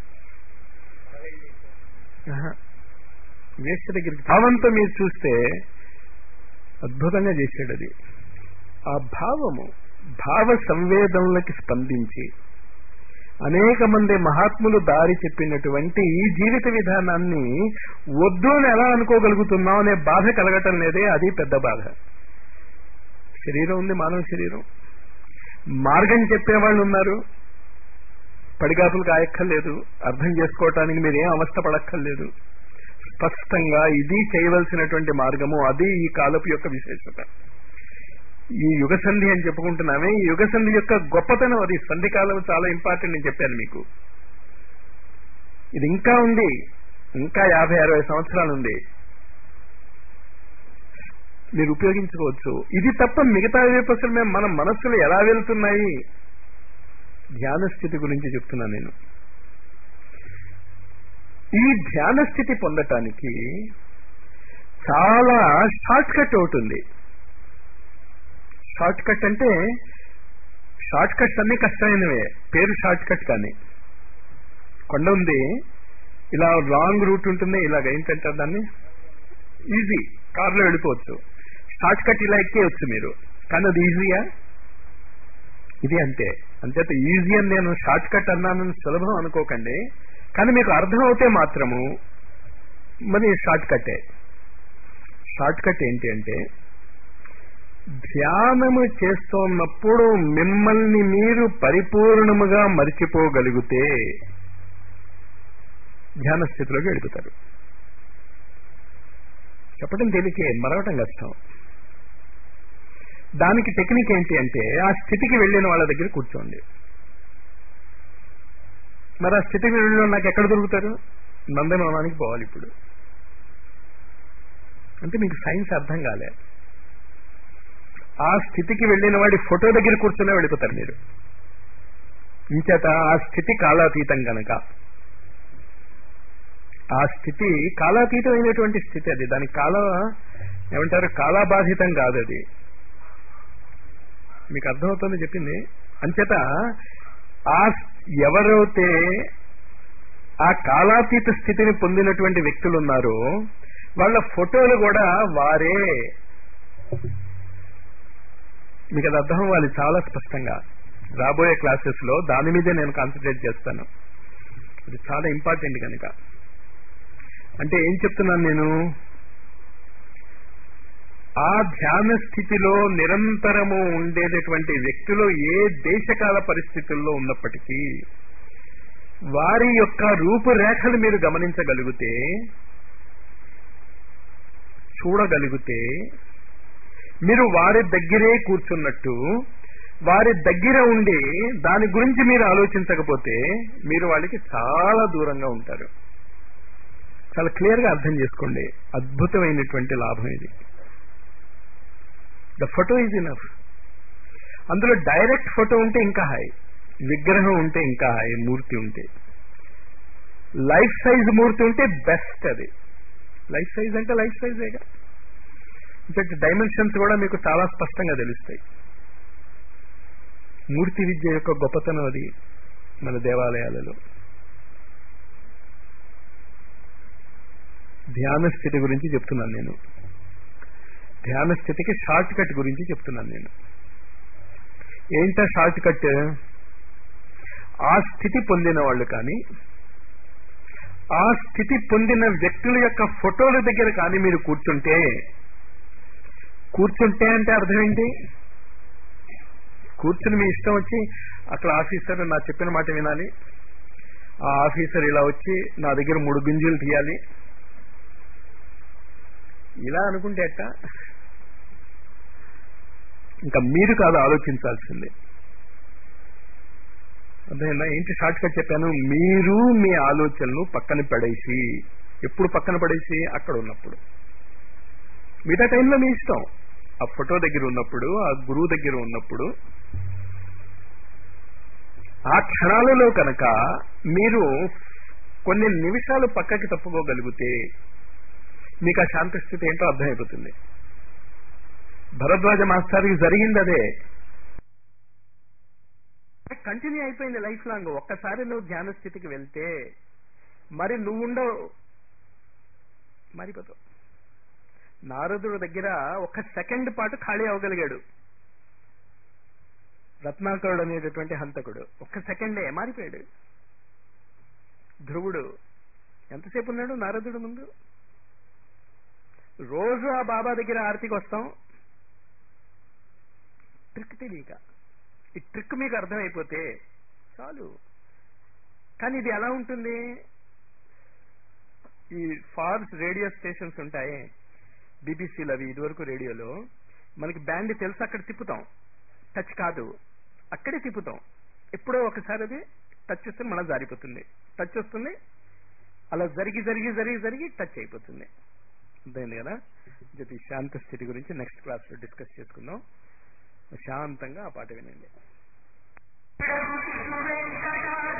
వేష్య దగ్గరికి భావంతో మీరు చూస్తే అద్భుతంగా చేశాడు అది ఆ భావము భావ సంవేదనలకి స్పందించి అనేక మంది మహాత్ములు దారి చెప్పినటువంటి ఈ జీవిత విధానాన్ని వద్దు అని ఎలా అనుకోగలుగుతున్నాం అనే బాధ కలగటం లేదే అది పెద్ద బాధ శరీరం ఉంది మానవ శరీరం మార్గం చెప్పేవాళ్ళు ఉన్నారు పడిగాపులు కాయక్కర్లేదు అర్థం చేసుకోవటానికి మీరేం అవస్థ పడక్కర్లేదు స్పష్టంగా ఇది చేయవలసినటువంటి మార్గము అది ఈ కాలపు యొక్క విశేషత ఈ యుగ సంధి అని చెప్పుకుంటున్నామే ఈ యుగ సంధి యొక్క గొప్పతనం అది సంధి కాలం చాలా ఇంపార్టెంట్ నేను చెప్పాను మీకు ఇది ఇంకా ఉంది ఇంకా యాభై అరవై సంవత్సరాలు ఉంది మీరు ఉపయోగించుకోవచ్చు ఇది తప్ప మిగతా వైపు అసలు మేము మన మనస్సులు ఎలా వెళ్తున్నాయి ధ్యాన స్థితి గురించి చెప్తున్నా నేను ఈ ధ్యాన స్థితి పొందటానికి చాలా షార్ట్ కట్ అవుతుంది షార్ట్ కట్ అంటే షార్ట్ కట్స్ అన్ని కష్టమైనవే పేరు షార్ట్ కట్ కానీ కొండ ఉంది ఇలా రాంగ్ రూట్ ఉంటుంది ఇలాగ ఏంటంటారు దాన్ని ఈజీ కార్లో వెళ్ళిపోవచ్చు షార్ట్ కట్ ఇలా ఎక్కేయచ్చు మీరు కానీ అది ఈజీయా ఇది అంతే అంచేత ఈజీ అని నేను షార్ట్ కట్ అన్నానని సులభం అనుకోకండి కానీ మీకు అర్థం అవుతే మాత్రము మరి షార్ట్ కట్టే షార్ట్ కట్ ఏంటి అంటే ధ్యానము చేస్తున్నప్పుడు మిమ్మల్ని మీరు పరిపూర్ణముగా మరిచిపోగలిగితే ధ్యాన స్థితిలోకి వెళ్ళిపోతారు చెప్పడం తేలికే మరవటం కష్టం దానికి టెక్నిక్ ఏంటి అంటే ఆ స్థితికి వెళ్ళిన వాళ్ళ దగ్గర కూర్చోండి మరి ఆ స్థితికి వెళ్ళిన నాకు ఎక్కడ దొరుకుతారు నందనవనానికి పోవాలి ఇప్పుడు అంటే మీకు సైన్స్ అర్థం కాలే ఆ స్థితికి వెళ్ళిన వాడి ఫోటో దగ్గర కూర్చునే వెళ్ళిపోతారు మీరు ఇంచేత ఆ స్థితి కాలాతీతం గనక ఆ స్థితి కాలాతీతమైనటువంటి స్థితి అది దానికి కాల ఏమంటారు కాలాబాధితం కాదు అది మీకు అర్థమవుతుంది చెప్పింది అంచేత ఆ ఎవరైతే ఆ కాలాతీత స్థితిని పొందినటువంటి వ్యక్తులు ఉన్నారో వాళ్ళ ఫోటోలు కూడా వారే మీకు అది అర్థం అవ్వాలి చాలా స్పష్టంగా రాబోయే క్లాసెస్ లో దాని మీదే నేను కాన్సన్ట్రేట్ చేస్తాను ఇది చాలా ఇంపార్టెంట్ కనుక అంటే ఏం చెప్తున్నాను నేను ఆ ధ్యాన స్థితిలో నిరంతరము ఉండేటటువంటి వ్యక్తులు ఏ దేశకాల పరిస్థితుల్లో ఉన్నప్పటికీ వారి యొక్క రూపురేఖలు మీరు గమనించగలిగితే చూడగలిగితే మీరు వారి దగ్గరే కూర్చున్నట్టు వారి దగ్గర ఉండి దాని గురించి మీరు ఆలోచించకపోతే మీరు వాళ్ళకి చాలా దూరంగా ఉంటారు చాలా క్లియర్ గా అర్థం చేసుకోండి అద్భుతమైనటువంటి లాభం ఇది ద ఫోటో ఈజ్ ఇనఫ్ అందులో డైరెక్ట్ ఫోటో ఉంటే ఇంకా హాయ్ విగ్రహం ఉంటే ఇంకా హాయ్ మూర్తి ఉంటే లైఫ్ సైజ్ మూర్తి ఉంటే బెస్ట్ అది లైఫ్ సైజ్ అంటే లైఫ్ సైజేగా ఇంకటి డైమెన్షన్స్ కూడా మీకు చాలా స్పష్టంగా తెలుస్తాయి మూర్తి విద్య యొక్క గొప్పతనం అది మన దేవాలయాలలో ధ్యాన స్థితి గురించి చెప్తున్నాను నేను ధ్యాన స్థితికి షార్ట్ కట్ గురించి చెప్తున్నాను నేను ఏంటా షార్ట్ కట్ ఆ స్థితి పొందిన వాళ్ళు కానీ ఆ స్థితి పొందిన వ్యక్తుల యొక్క ఫోటోల దగ్గర కానీ మీరు కూర్చుంటే కూర్చుంటే అంటే అర్థం ఏంటి కూర్చుని మీ ఇష్టం వచ్చి అక్కడ ఆఫీసర్ నా చెప్పిన మాట వినాలి ఆ ఆఫీసర్ ఇలా వచ్చి నా దగ్గర మూడు గింజలు తీయాలి ఇలా అనుకుంటే అట్ట ఇంకా మీరు కాదు ఆలోచించాల్సిందే అర్థమైందా ఏంటి షార్ట్ కట్ చెప్పాను మీరు మీ ఆలోచనలు పక్కన పడేసి ఎప్పుడు పక్కన పడేసి అక్కడ ఉన్నప్పుడు మిగతా టైంలో మీ ఇష్టం ఆ ఫోటో దగ్గర ఉన్నప్పుడు ఆ గురువు దగ్గర ఉన్నప్పుడు ఆ క్షణాలలో కనుక మీరు కొన్ని నిమిషాలు పక్కకి తప్పుకోగలిగితే మీకు ఆ శాంత స్థితి ఏంటో అర్థమైపోతుంది భరద్వాజ మాస్టర్కి జరిగింది అదే కంటిన్యూ అయిపోయింది లైఫ్ లాంగ్ ఒక్కసారి నువ్వు ధ్యాన స్థితికి వెళ్తే మరి నువ్వుండవు మారిపోతావు నారదుడు దగ్గర ఒక సెకండ్ పాటు ఖాళీ అవ్వగలిగాడు రత్నాకరుడు అనేటటువంటి హంతకుడు ఒక్క సెకండే మారిపోయాడు ధ్రువుడు ఎంతసేపు ఉన్నాడు నారదుడు ముందు రోజు ఆ బాబా దగ్గర ఆరతికి వస్తాం ట్రిక్ తెలియక ఈ ట్రిక్ మీకు అర్థమైపోతే చాలు కానీ ఇది ఎలా ఉంటుంది ఈ ఫార్స్ రేడియో స్టేషన్స్ ఉంటాయి బీబీసీలు అవి ఇదివరకు రేడియోలో మనకి బ్యాండ్ తెలుసు అక్కడ తిప్పుతాం టచ్ కాదు అక్కడే తిప్పుతాం ఎప్పుడో ఒకసారి అది టచ్ వస్తే మనం జారిపోతుంది టచ్ వస్తుంది అలా జరిగి జరిగి జరిగి జరిగి టచ్ అయిపోతుంది అర్థమైంది కదా జ్యోతి శాంత స్థితి గురించి నెక్స్ట్ క్లాస్ లో డిస్కస్ చేసుకుందాం శాంతంగా ఆ పాట వినండి వెంకట